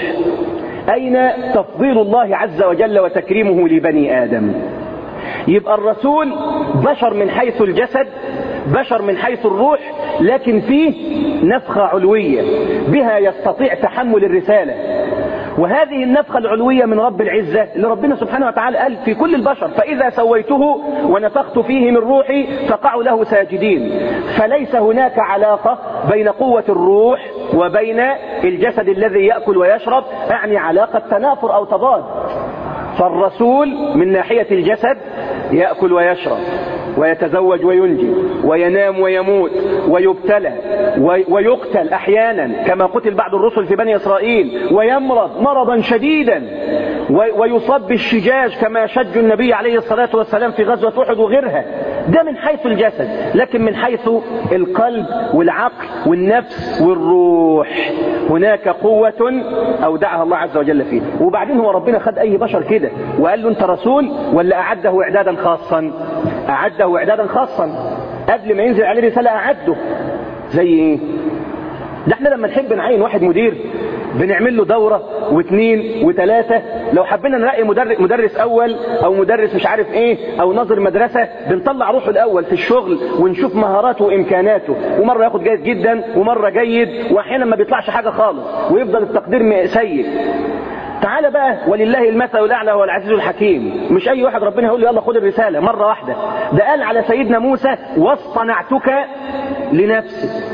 اين تفضيل الله عز وجل وتكريمه لبني ادم يبقى الرسول بشر من حيث الجسد بشر من حيث الروح لكن فيه نفخة علوية بها يستطيع تحمل الرسالة وهذه النفخة العلوية من رب العزة اللي ربنا سبحانه وتعالى قال في كل البشر فإذا سويته ونفخت فيه من روحي فقعوا له ساجدين فليس هناك علاقة بين قوة الروح وبين الجسد الذي يأكل ويشرب أعني علاقة تنافر أو تضاد فالرسول من ناحية الجسد يأكل ويشرب ويتزوج وينجب وينام ويموت ويبتلى ويقتل احيانا كما قتل بعض الرسل في بني اسرائيل ويمرض مرضا شديدا ويصاب بالشجاج كما شج النبي عليه الصلاه والسلام في غزوه احد وغيرها ده من حيث الجسد لكن من حيث القلب والعقل والنفس والروح هناك قوة أودعها الله عز وجل فيه وبعدين هو ربنا خد أي بشر كده وقال له أنت رسول ولا أعده إعدادا خاصا أعده إعدادا خاصا قبل ما ينزل عليه رسالة أعده زي إيه ده احنا لما نحب نعين واحد مدير بنعمل له دورة واثنين وثلاثة لو حبينا نلاقي مدرس, مدرس اول او مدرس مش عارف ايه او ناظر مدرسة بنطلع روحه الاول في الشغل ونشوف مهاراته وامكاناته ومرة ياخد جيد جدا ومرة جيد واحيانا ما بيطلعش حاجة خالص ويفضل التقدير سيء تعالى بقى ولله المثل الاعلى هو العزيز الحكيم مش اي واحد ربنا يقول له يلا خد الرساله مره واحده ده قال على سيدنا موسى واصطنعتك لنفسي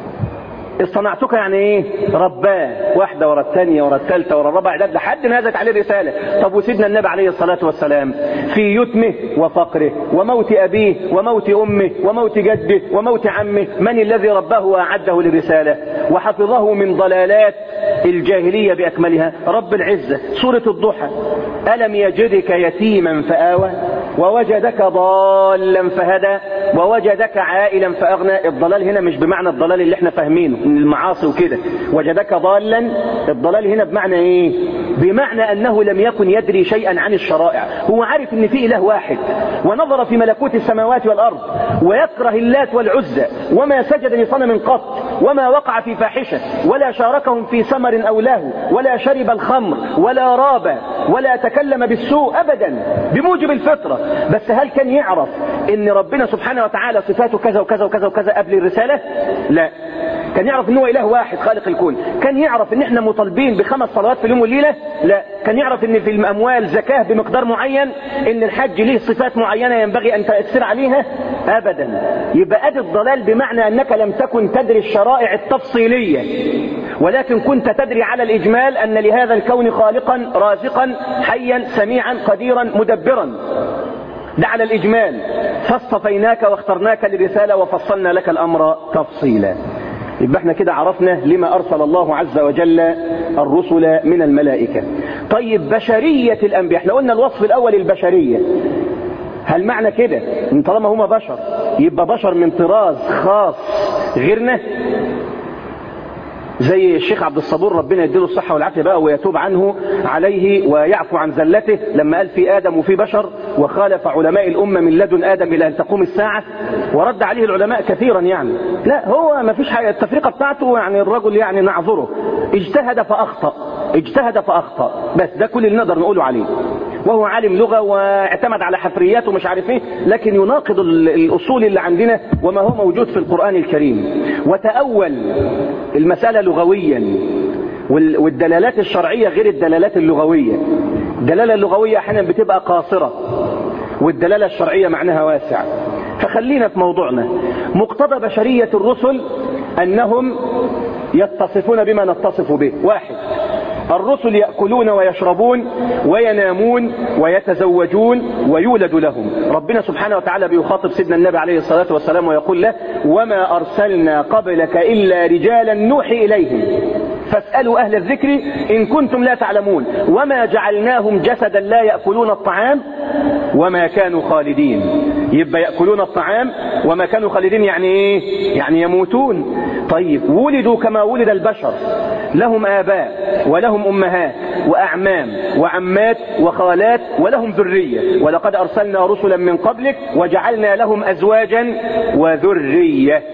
اصطنعتك يعني ايه رباه واحدة ورا الثانية ورا الثالثة ورا الرابعة ده لحد نزلت عليه رسالة طب وسيدنا النبي عليه الصلاة والسلام في يتمه وفقره وموت أبيه وموت أمه وموت جده وموت عمه من الذي رباه وأعده للرسالة وحفظه من ضلالات الجاهلية بأكملها رب العزة سورة الضحى ألم يجدك يتيما فآوى ووجدك ضالا فهدى ووجدك عائلا فأغنى الضلال هنا مش بمعنى الضلال اللي احنا فاهمينه من المعاصي وكده وجدك ضالا الضلال هنا بمعنى ايه بمعنى انه لم يكن يدري شيئا عن الشرائع هو عارف ان في اله واحد ونظر في ملكوت السماوات والارض ويكره اللات والعزى وما سجد لصنم قط وما وقع في فاحشة ولا شاركهم في سمر أو لهو ولا شرب الخمر ولا راب ولا تكلم بالسوء أبدا بموجب الفطرة بس هل كان يعرف ان ربنا سبحانه وتعالى صفاته كذا وكذا وكذا وكذا قبل الرسالة لا كان يعرف ان هو اله واحد خالق الكون كان يعرف ان احنا مطالبين بخمس صلوات في اليوم والليله لا كان يعرف ان في الاموال زكاه بمقدار معين ان الحج ليه صفات معينه ينبغي ان تاثر عليها ابدا يبقى ادي الضلال بمعنى انك لم تكن تدري الشرائع التفصيليه ولكن كنت تدري على الاجمال ان لهذا الكون خالقا رازقا حيا سميعا قديرا مدبرا ده على الإجمال فاصطفيناك واخترناك للرسالة وفصلنا لك الأمر تفصيلا يبقى احنا كده عرفنا لما أرسل الله عز وجل الرسل من الملائكة طيب بشرية الأنبياء احنا قلنا الوصف الأول البشرية هل معنى كده ان طالما هما بشر يبقى بشر من طراز خاص غيرنا زي الشيخ عبد الصبور ربنا يديله الصحة والعافية بقى ويتوب عنه عليه ويعفو عن زلته لما قال في آدم وفي بشر وخالف علماء الأمة من لدن آدم إلى أن تقوم الساعة ورد عليه العلماء كثيرا يعني لا هو ما فيش حاجة التفريقة بتاعته يعني الرجل يعني نعذره اجتهد فأخطأ اجتهد فأخطأ بس ده كل اللي نقدر نقوله عليه وهو عالم لغة واعتمد على حفريات ومش عارف ايه لكن يناقض الأصول اللي عندنا وما هو موجود في القرآن الكريم وتأول المسألة لغويا والدلالات الشرعية غير الدلالات اللغوية الدلالة اللغوية أحيانا بتبقى قاصرة والدلالة الشرعية معناها واسع فخلينا في موضوعنا مقتضى بشرية الرسل أنهم يتصفون بما نتصف به واحد الرسل يأكلون ويشربون وينامون ويتزوجون ويولد لهم ربنا سبحانه وتعالى بيخاطب سيدنا النبي عليه الصلاة والسلام ويقول له وما أرسلنا قبلك إلا رجالا نوحي إليهم فاسألوا أهل الذكر إن كنتم لا تعلمون وما جعلناهم جسدا لا يأكلون الطعام وما كانوا خالدين يبقى يأكلون الطعام وما كانوا خالدين يعني إيه يعني يموتون طيب ولدوا كما ولد البشر لهم آباء ولهم أمهات وأعمام وعمات وخالات ولهم ذرية ولقد أرسلنا رسلا من قبلك وجعلنا لهم أزواجا وذرية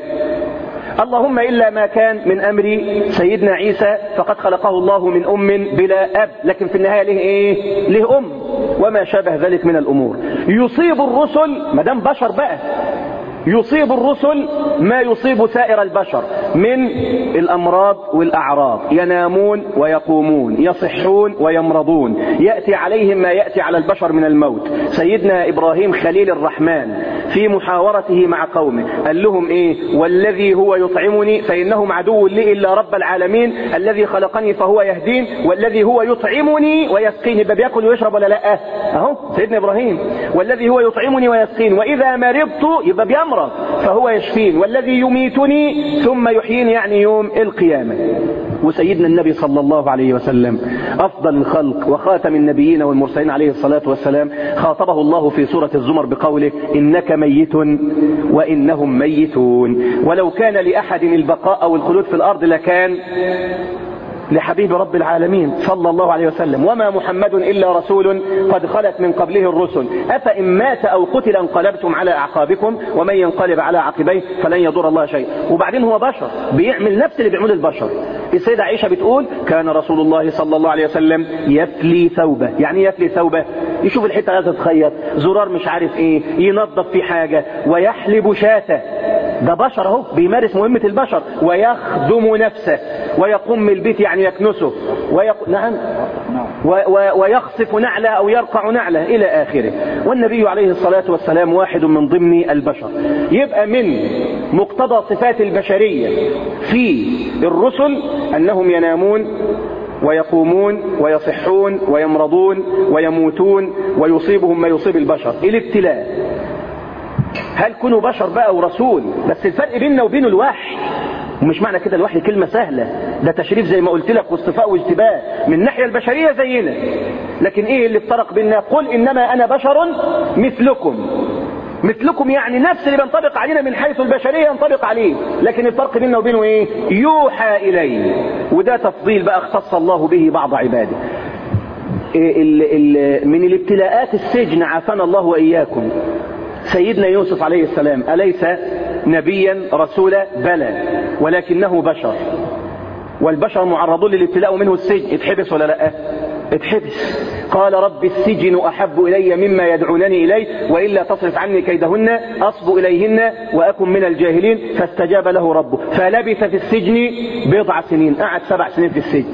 اللهم إلا ما كان من أمر سيدنا عيسى فقد خلقه الله من أم بلا أب لكن في النهاية له إيه له أم وما شابه ذلك من الأمور يصيب الرسل ما دام بشر بقى يصيب الرسل ما يصيب سائر البشر من الأمراض والأعراض ينامون ويقومون يصحون ويمرضون يأتي عليهم ما يأتي على البشر من الموت سيدنا إبراهيم خليل الرحمن في محاورته مع قومه قال لهم إيه والذي هو يطعمني فإنهم عدو لي إلا رب العالمين الذي خلقني فهو يهدين والذي هو يطعمني ويسقيني يبقى بياكل ويشرب ولا لا أهو سيدنا إبراهيم والذي هو يطعمني ويسقين وإذا مرضت يبقى بيمرض فهو يشفين والذي يميتني ثم يحييني يعني يوم القيامة وسيدنا النبي صلى الله عليه وسلم أفضل الخلق وخاتم النبيين والمرسلين عليه الصلاة والسلام خاطبه الله في سورة الزمر بقوله إنك ميت وإنهم ميتون ولو كان لأحد البقاء أو الخلود في الأرض لكان لحبيب رب العالمين صلى الله عليه وسلم وما محمد إلا رسول قد خلت من قبله الرسل أفإن مات أو قتل انقلبتم على أعقابكم ومن ينقلب على عقبيه فلن يضر الله شيء وبعدين هو بشر بيعمل نفس اللي بيعمله البشر السيدة عائشة بتقول كان رسول الله صلى الله عليه وسلم يفلي ثوبه يعني يفلي ثوبه يشوف الحتة لازم تتخيط زرار مش عارف ايه ينظف في حاجة ويحلب شاته ده بشر اهو بيمارس مهمة البشر ويخدم نفسه ويقوم من البيت يعني يكنسه ويق... نعم و... و... ويخصف نعله أو يرقع نعله إلى آخره والنبي عليه الصلاة والسلام واحد من ضمن البشر يبقى من مقتضى صفات البشرية في الرسل أنهم ينامون ويقومون ويصحون ويمرضون ويموتون ويصيبهم ما يصيب البشر الابتلاء هل كونوا بشر بقى ورسول بس الفرق بيننا وبين الوحي ومش معنى كده الوحي كلمة سهلة ده تشريف زي ما قلت لك واصطفاء واجتباء من الناحية البشرية زينا لكن ايه اللي افترق بيننا قل انما انا بشر مثلكم مثلكم يعني نفس اللي بينطبق علينا من حيث البشرية ينطبق عليه لكن الفرق بيننا وبينه ايه يوحى اليه وده تفضيل بقى اختص الله به بعض عباده ال ال من الابتلاءات السجن عافانا الله واياكم سيدنا يوسف عليه السلام أليس نبيا رسولا بلى ولكنه بشر والبشر معرضون للابتلاء ومنه السجن اتحبس ولا لا اتحبس قال رب السجن أحب إلي مما يدعونني إليه وإلا تصرف عني كيدهن أصب إليهن وأكن من الجاهلين فاستجاب له ربه فلبث في السجن بضع سنين قعد سبع سنين في السجن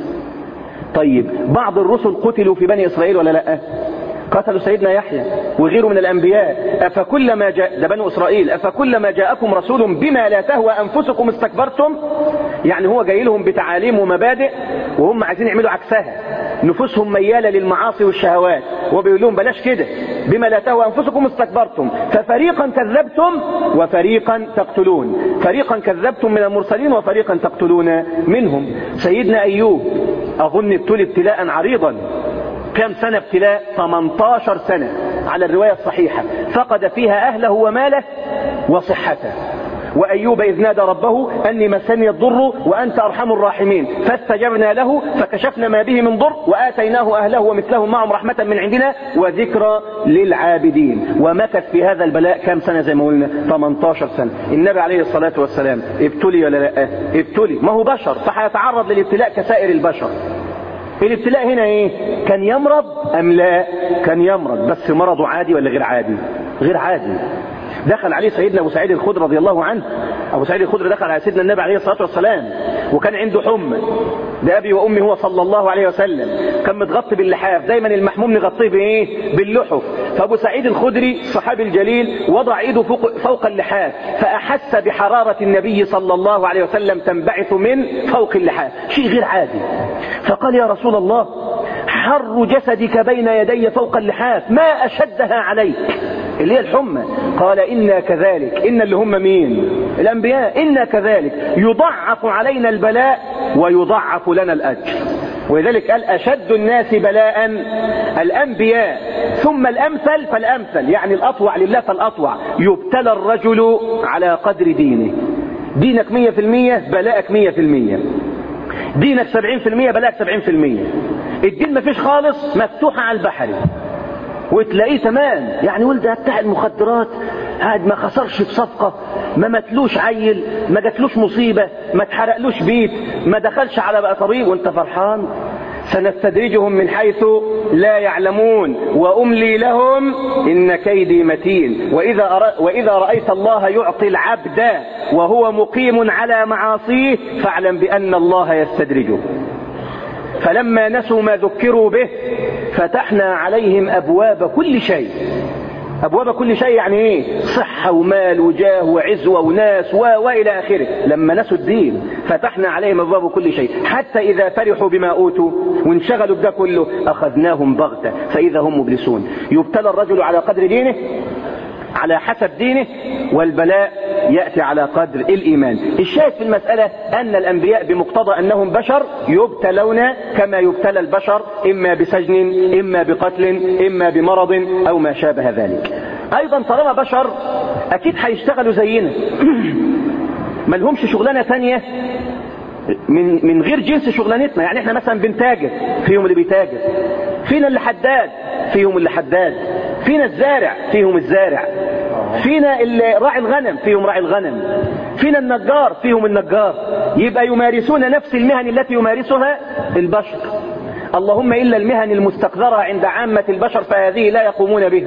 طيب بعض الرسل قتلوا في بني إسرائيل ولا لا قتلوا سيدنا يحيى وغيره من الأنبياء أفكلما جاء ده بنو إسرائيل أفكلما جاءكم رسول بما لا تهوى أنفسكم استكبرتم يعني هو جاي لهم بتعاليم ومبادئ وهم عايزين يعملوا عكسها نفوسهم ميالة للمعاصي والشهوات وبيقول لهم بلاش كده بما لا تهوى أنفسكم استكبرتم ففريقا كذبتم وفريقا تقتلون فريقا كذبتم من المرسلين وفريقا تقتلون منهم سيدنا أيوب أظن ابتلي ابتلاء عريضا كم سنة ابتلاء 18 سنة على الرواية الصحيحة فقد فيها أهله وماله وصحته وأيوب إذ نادى ربه أني مسني الضر وأنت أرحم الراحمين فاستجبنا له فكشفنا ما به من ضر وآتيناه أهله ومثلهم معهم رحمة من عندنا وذكرى للعابدين ومكث في هذا البلاء كم سنة زي ما قلنا 18 سنة النبي عليه الصلاة والسلام ابتلي ولا لا ابتلي ما هو بشر فهيتعرض للابتلاء كسائر البشر الابتلاء هنا ايه كان يمرض ام لا كان يمرض بس مرضه عادي ولا غير عادي غير عادي دخل عليه سيدنا ابو سعيد الخدري رضي الله عنه ابو سعيد الخدري دخل على سيدنا النبي عليه الصلاه والسلام وكان عنده حمى ده ابي وامي هو صلى الله عليه وسلم كان متغطي باللحاف دايما المحموم نغطيه بايه باللحف فابو سعيد الخدري الصحابي الجليل وضع ايده فوق, فوق اللحاف فاحس بحراره النبي صلى الله عليه وسلم تنبعث من فوق اللحاف شيء غير عادي فقال يا رسول الله حر جسدك بين يدي فوق اللحاف ما اشدها عليك اللي هي الحمى قال إنا كذلك إن اللي هم مين الأنبياء إنا كذلك يضعف علينا البلاء ويضعف لنا الأجر ولذلك قال أشد الناس بلاء الأنبياء ثم الأمثل فالأمثل يعني الأطوع لله فالأطوع يبتلى الرجل على قدر دينه دينك مية في المية بلاءك مية في المية دينك سبعين في المية بلاءك سبعين في المية الدين مفيش خالص مفتوحة على البحر وتلاقيه تمام يعني ولد بتاع المخدرات قاعد ما خسرش في صفقة ما متلوش عيل ما جاتلوش مصيبة ما اتحرقلوش بيت ما دخلش على بقى طبيب وانت فرحان سنستدرجهم من حيث لا يعلمون وأملي لهم إن كيدي متين وإذا, أر... وإذا رأيت الله يعطي العبد وهو مقيم على معاصيه فاعلم بأن الله يستدرجه فلما نسوا ما ذكروا به فتحنا عليهم أبواب كل شيء أبواب كل شيء يعني إيه صحة ومال وجاه وعزوة وناس و... وإلى آخره لما نسوا الدين فتحنا عليهم أبواب كل شيء حتى إذا فرحوا بما أوتوا وانشغلوا بده كله أخذناهم بغتة فإذا هم مبلسون يبتلى الرجل على قدر دينه على حسب دينه والبلاء يأتي على قدر الإيمان الشاهد في المسألة أن الأنبياء بمقتضى أنهم بشر يبتلون كما يبتلى البشر إما بسجن إما بقتل إما بمرض أو ما شابه ذلك أيضا طالما بشر أكيد هيشتغلوا زينا ما لهمش شغلانة ثانية من من غير جنس شغلانتنا يعني احنا مثلا بنتاجر فيهم اللي بيتاجر فينا اللي حداد فيهم اللي حداد فينا الزارع فيهم الزارع فينا اللي راعي الغنم فيهم راعي الغنم فينا النجار فيهم النجار يبقى يمارسون نفس المهن التي يمارسها البشر اللهم إلا المهن المستقذرة عند عامة البشر فهذه لا يقومون بها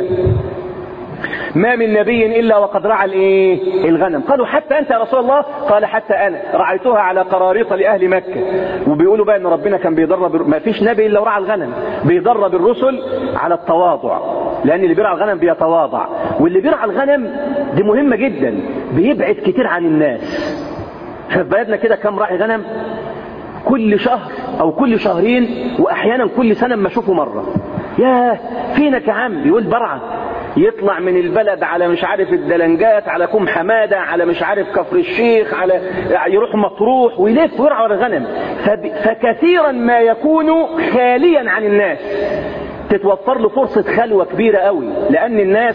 ما من نبي إلا وقد رعى الايه الغنم قالوا حتى أنت يا رسول الله قال حتى أنا رعيتها على قراريط لأهل مكة وبيقولوا بقى أن ربنا كان بيدرب ما فيش نبي إلا ورعى الغنم بيدرب الرسل على التواضع لأن اللي بيرعى الغنم بيتواضع واللي بيرعى الغنم دي مهمة جدا بيبعد كتير عن الناس في بلدنا كده كم راعي غنم كل شهر أو كل شهرين وأحيانا كل سنة ما أشوفه مرة ياه فينك يا عم بيقول برعى يطلع من البلد على مش عارف الدلنجات على كوم حمادة على مش عارف كفر الشيخ على يروح مطروح ويلف ويرعى الغنم فب... فكثيرا ما يكون خاليا عن الناس تتوفر له فرصة خلوة كبيرة قوي لأن الناس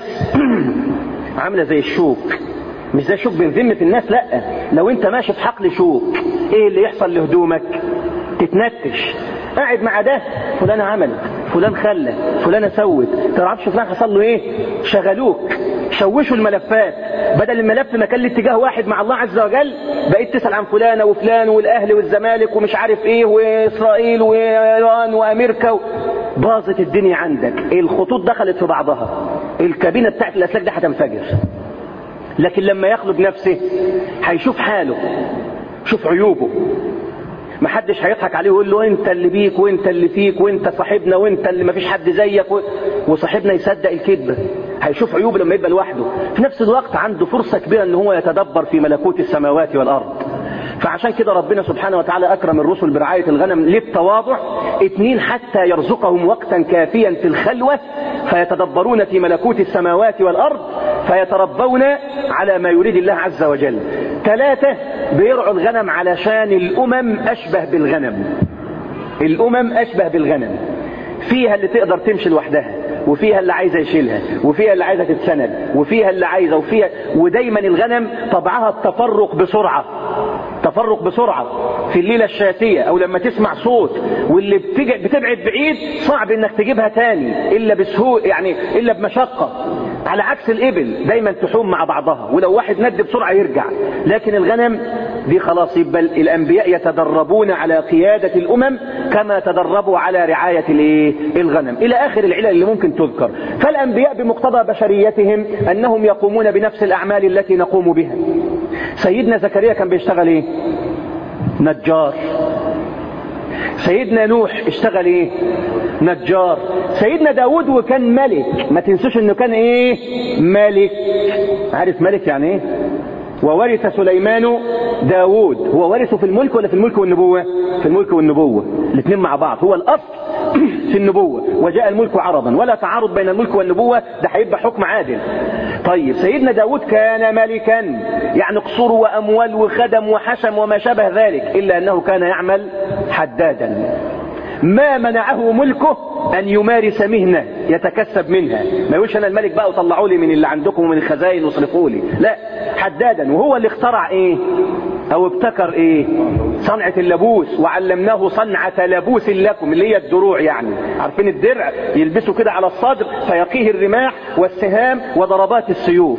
عاملة زي الشوك مش زي شوك بين ذمة الناس لا لو انت ماشي في حقل شوك ايه اللي يحصل لهدومك تتنتش قاعد مع ده فلان عمل فلان خلى فلان سوت تعرفش فلان حصل له ايه شغلوك شوشوا الملفات بدل الملف ما كان الاتجاه واحد مع الله عز وجل بقيت تسأل عن فلان وفلان والاهل والزمالك ومش عارف ايه واسرائيل وايران وامريكا و... باظت الدنيا عندك الخطوط دخلت في بعضها الكابينة بتاعت الاسلاك دي هتنفجر لكن لما يخلق نفسه هيشوف حاله شوف عيوبه محدش هيضحك عليه ويقول له انت اللي بيك وانت اللي فيك وانت صاحبنا وانت اللي مفيش حد زيك و... وصاحبنا يصدق الكذبه هيشوف عيوبه لما يبقى لوحده في نفس الوقت عنده فرصه كبيره ان هو يتدبر في ملكوت السماوات والارض فعشان كده ربنا سبحانه وتعالى اكرم الرسل برعايه الغنم للتواضع اتنين حتى يرزقهم وقتا كافيا في الخلوه فيتدبرون في ملكوت السماوات والارض فيتربون على ما يريد الله عز وجل ثلاثة بيرعوا الغنم علشان الأمم أشبه بالغنم الأمم أشبه بالغنم فيها اللي تقدر تمشي لوحدها وفيها اللي عايزة يشيلها وفيها اللي عايزة تتسند وفيها اللي عايزة وفيها ودايما الغنم طبعها التفرق بسرعة تفرق بسرعة في الليلة الشاتية او لما تسمع صوت واللي بتبعد بعيد صعب انك تجيبها تاني الا بسهولة يعني الا بمشقة على عكس الإبل دايما تحوم مع بعضها ولو واحد ند بسرعة يرجع لكن الغنم دي خلاص يبقى الأنبياء يتدربون على قيادة الأمم كما تدربوا على رعاية الايه الغنم إلى آخر العلل اللي ممكن تذكر فالأنبياء بمقتضى بشريتهم أنهم يقومون بنفس الأعمال التي نقوم بها سيدنا زكريا كان بيشتغل ايه نجار سيدنا نوح اشتغل ايه نجار سيدنا داود وكان ملك ما تنسوش انه كان ايه ملك عارف ملك يعني ايه وورث سليمان داود هو ورثه في الملك ولا في الملك والنبوة في الملك والنبوة الاثنين مع بعض هو الاصل في النبوة وجاء الملك عرضا ولا تعارض بين الملك والنبوة ده هيبقى حكم عادل طيب سيدنا داود كان ملكا يعني قصور وأموال وخدم وحشم وما شابه ذلك إلا أنه كان يعمل حدادا ما منعه ملكه أن يمارس مهنة يتكسب منها ما يقولش أنا الملك بقى وطلعوا لي من اللي عندكم ومن الخزائن واصرفوا لي لا حدادا وهو اللي اخترع إيه أو ابتكر إيه صنعة اللبوس وعلمناه صنعة لبوس لكم اللي هي الدروع يعني عارفين الدرع يلبسوا كده على الصدر فيقيه الرماح والسهام وضربات السيوف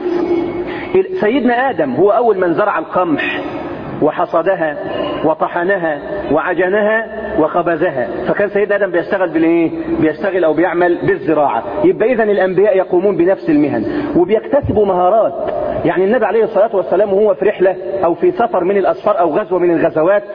سيدنا آدم هو أول من زرع القمح وحصدها وطحنها وعجنها وخبزها فكان سيد ادم بيشتغل بالايه بيشتغل او بيعمل بالزراعه يبقى اذا الانبياء يقومون بنفس المهن وبيكتسبوا مهارات يعني النبي عليه الصلاه والسلام وهو في رحله او في سفر من الاسفار او غزوه من الغزوات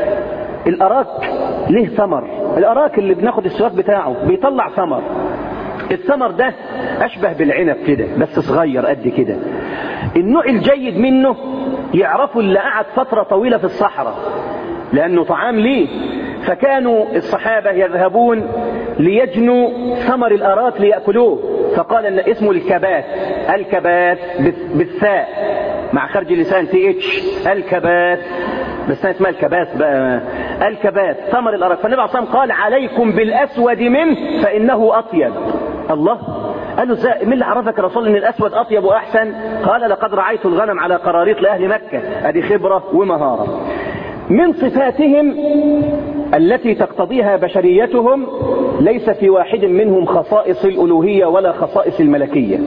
الاراك له ثمر الاراك اللي بناخد السواك بتاعه بيطلع ثمر الثمر ده اشبه بالعنب كده بس صغير قد كده النوع الجيد منه يعرفوا اللي قعد فترة طويلة في الصحراء لأنه طعام ليه فكانوا الصحابة يذهبون ليجنوا ثمر الأراك ليأكلوه فقال إن اسمه الكبات الكبات بالثاء مع خرج اللسان تي اتش الكبات بس اسمها الكبات بقى الكبات ثمر الأراك فالنبي عليه الصلاة قال عليكم بالأسود منه فإنه أطيب الله قال له ازاي مين اللي عرفك يا رسول ان الاسود اطيب واحسن قال لقد رعيت الغنم على قراريط لاهل مكه ادي خبره ومهاره من صفاتهم التي تقتضيها بشريتهم ليس في واحد منهم خصائص الالوهيه ولا خصائص الملكيه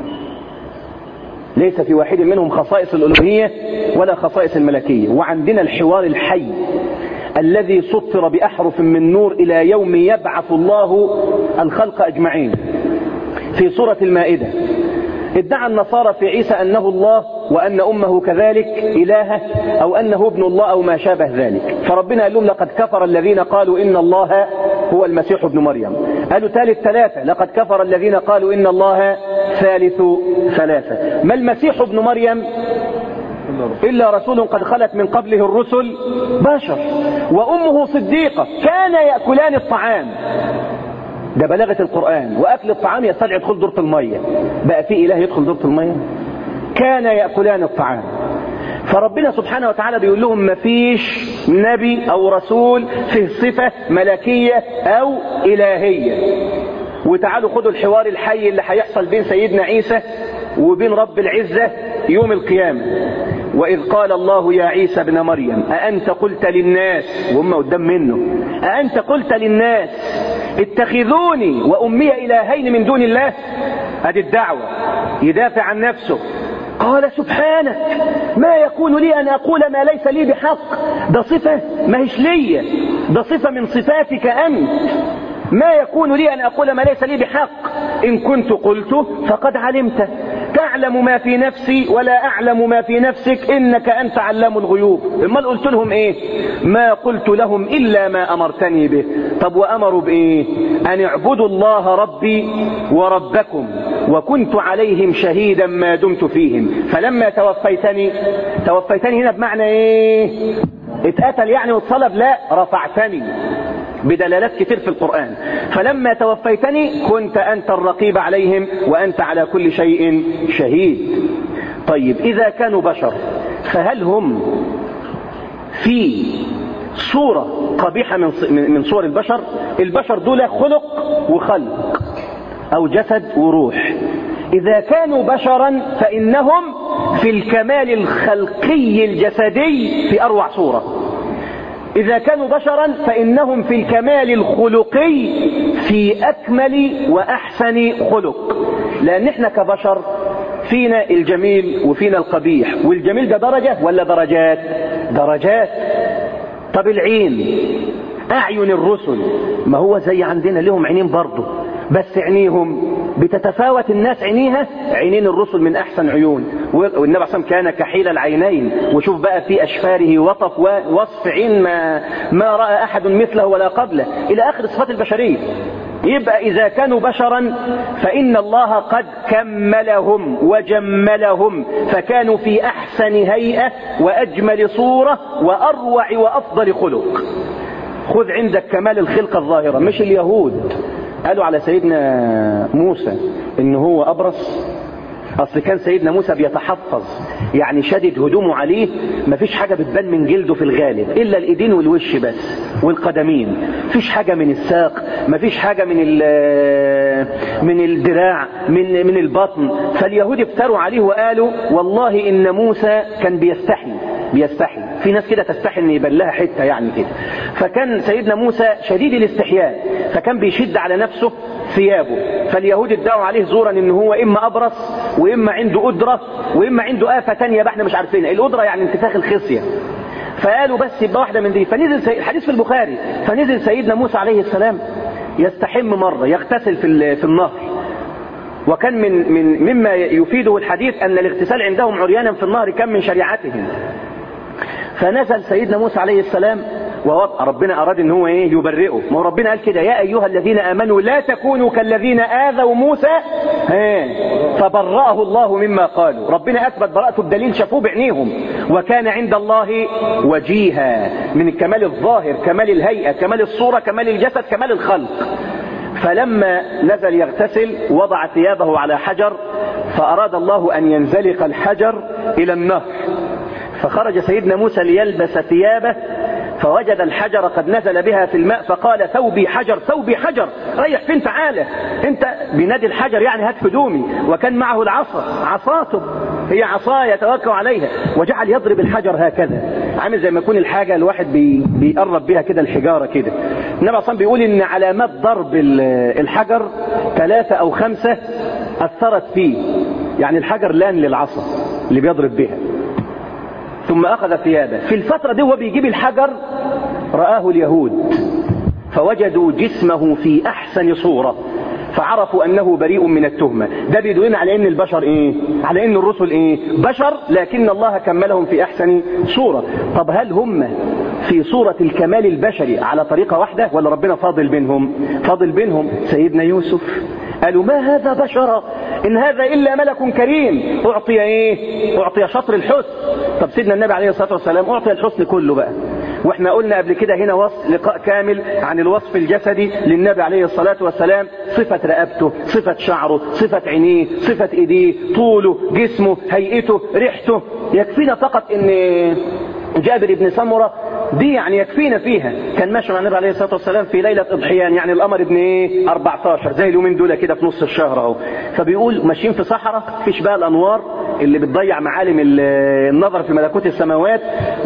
ليس في واحد منهم خصائص الالوهيه ولا خصائص الملكيه وعندنا الحوار الحي الذي سطر باحرف من نور الى يوم يبعث الله الخلق اجمعين في سورة المائدة ادعى النصارى في عيسى أنه الله وأن أمه كذلك إلهه أو أنه ابن الله أو ما شابه ذلك فربنا قال لهم لقد كفر الذين قالوا إن الله هو المسيح ابن مريم قالوا ثالث ثلاثة لقد كفر الذين قالوا إن الله ثالث ثلاثة ما المسيح ابن مريم إلا رسول قد خلت من قبله الرسل بشر وأمه صديقة كان يأكلان الطعام ده بلاغة القرآن وأكل الطعام يستدعي دخول دورة المية بقى في إله يدخل دورة المية كان يأكلان الطعام فربنا سبحانه وتعالى بيقول لهم مفيش نبي أو رسول فيه صفة ملكية أو إلهية وتعالوا خدوا الحوار الحي اللي هيحصل بين سيدنا عيسى وبين رب العزة يوم القيامة وإذ قال الله يا عيسى ابن مريم أأنت قلت للناس وهم قدام منه أأنت قلت للناس اتخذوني وأمي إلهين من دون الله هذه الدعوة يدافع عن نفسه قال سبحانك ما يكون لي أن أقول ما ليس لي بحق ده صفة ما هيش ليا ده صفة من صفاتك أنت ما يكون لي أن أقول ما ليس لي بحق إن كنت قلت فقد علمت تعلم ما في نفسي ولا أعلم ما في نفسك إنك أنت علام الغيوب امال قلت لهم إيه ما قلت لهم إلا ما أمرتني به طب وأمروا بإيه أن اعبدوا الله ربي وربكم وكنت عليهم شهيدا ما دمت فيهم فلما توفيتني توفيتني هنا بمعنى إيه اتقتل يعني واتصلب لا رفعتني بدلالات كتير في القرآن فلما توفيتني كنت أنت الرقيب عليهم وأنت على كل شيء شهيد طيب إذا كانوا بشر فهل هم في صورة قبيحة من من صور البشر البشر دول خلق وخلق أو جسد وروح إذا كانوا بشرا فإنهم في الكمال الخلقي الجسدي في أروع صورة إذا كانوا بشرا فإنهم في الكمال الخلقي في أكمل وأحسن خلق لأن احنا كبشر فينا الجميل وفينا القبيح والجميل ده درجة ولا درجات درجات طب العين أعين الرسل ما هو زي عندنا لهم عينين برضه بس عينيهم بتتفاوت الناس عينيها عينين الرسل من احسن عيون والنبي عليه كان كحيل العينين وشوف بقى في اشفاره وطف ووصف عين ما ما راى احد مثله ولا قبله الى اخر صفات البشريه يبقى اذا كانوا بشرا فان الله قد كملهم وجملهم فكانوا في احسن هيئه واجمل صوره واروع وافضل خلق خذ عندك كمال الخلقه الظاهره مش اليهود قالوا على سيدنا موسى ان هو ابرص اصل كان سيدنا موسى بيتحفظ يعني شدد هدومه عليه مفيش حاجة بتبان من جلده في الغالب الا الايدين والوش بس والقدمين مفيش حاجة من الساق مفيش حاجة من من الدراع من من البطن فاليهود افتروا عليه وقالوا والله ان موسى كان بيستحي بيستحي في ناس كده تستحي ان يبان لها حته يعني كده فكان سيدنا موسى شديد الاستحياء فكان بيشد على نفسه ثيابه فاليهود ادعوا عليه زورا ان هو اما ابرص واما عنده قدره واما عنده افه ثانيه بقى احنا مش عارفينها القدره يعني انتفاخ الخصيه فقالوا بس يبقى واحده من دي فنزل سي... الحديث في البخاري فنزل سيدنا موسى عليه السلام يستحم مره يغتسل في في النهر وكان من من مما يفيده الحديث ان الاغتسال عندهم عريانا في النهر كان من شريعتهم فنزل سيدنا موسى عليه السلام وهو ربنا أراد ان هو ايه يبرئه ما هو ربنا قال كده يا أيها الذين آمنوا لا تكونوا كالذين آذوا موسى فبرأه الله مما قالوا ربنا أثبت براءته بدليل شافوه بعينيهم وكان عند الله وجيها من الكمال الظاهر كمال الهيئة كمال الصورة كمال الجسد كمال الخلق فلما نزل يغتسل وضع ثيابه على حجر فأراد الله أن ينزلق الحجر إلى النهر فخرج سيدنا موسى ليلبس ثيابه فوجد الحجر قد نزل بها في الماء فقال ثوبي حجر ثوبي حجر ريح فين تعالى انت بنادي الحجر يعني هات هدومي وكان معه العصا عصاته هي عصا يتوكل عليها وجعل يضرب الحجر هكذا عامل زي ما يكون الحاجة الواحد بي بيقرب بها كده الحجارة كده النبي صلى بيقول ان علامات ضرب الحجر ثلاثة او خمسة اثرت فيه يعني الحجر لان للعصا اللي بيضرب بها ثم أخذ ثيابه في الفترة دي هو بيجيب الحجر رآه اليهود فوجدوا جسمه في أحسن صورة فعرفوا أنه بريء من التهمة ده بيدلنا على أن البشر إيه على أن الرسل إيه بشر لكن الله كملهم في أحسن صورة طب هل هم في صورة الكمال البشري على طريقة واحدة ولا ربنا فاضل بينهم فاضل بينهم سيدنا يوسف قالوا ما هذا بشرا إن هذا إلا ملك كريم أعطي إيه أعطي شطر الحسن طب سيدنا النبي عليه الصلاة والسلام أعطي الحسن كله بقى واحنا قلنا قبل كده هنا وصف لقاء كامل عن الوصف الجسدي للنبي عليه الصلاة والسلام صفة رقبته صفة شعره صفة عينيه صفة ايديه طوله جسمه هيئته ريحته يكفينا فقط ان جابر بن سمرة دي يعني يكفينا فيها كان ماشي مع النبي عليه الصلاة والسلام في ليلة اضحيان يعني القمر ابن ايه 14 زي اليومين دول كده في نص الشهر اهو فبيقول ماشيين في صحراء فيش بقى الانوار اللي بتضيع معالم النظر في ملكوت السماوات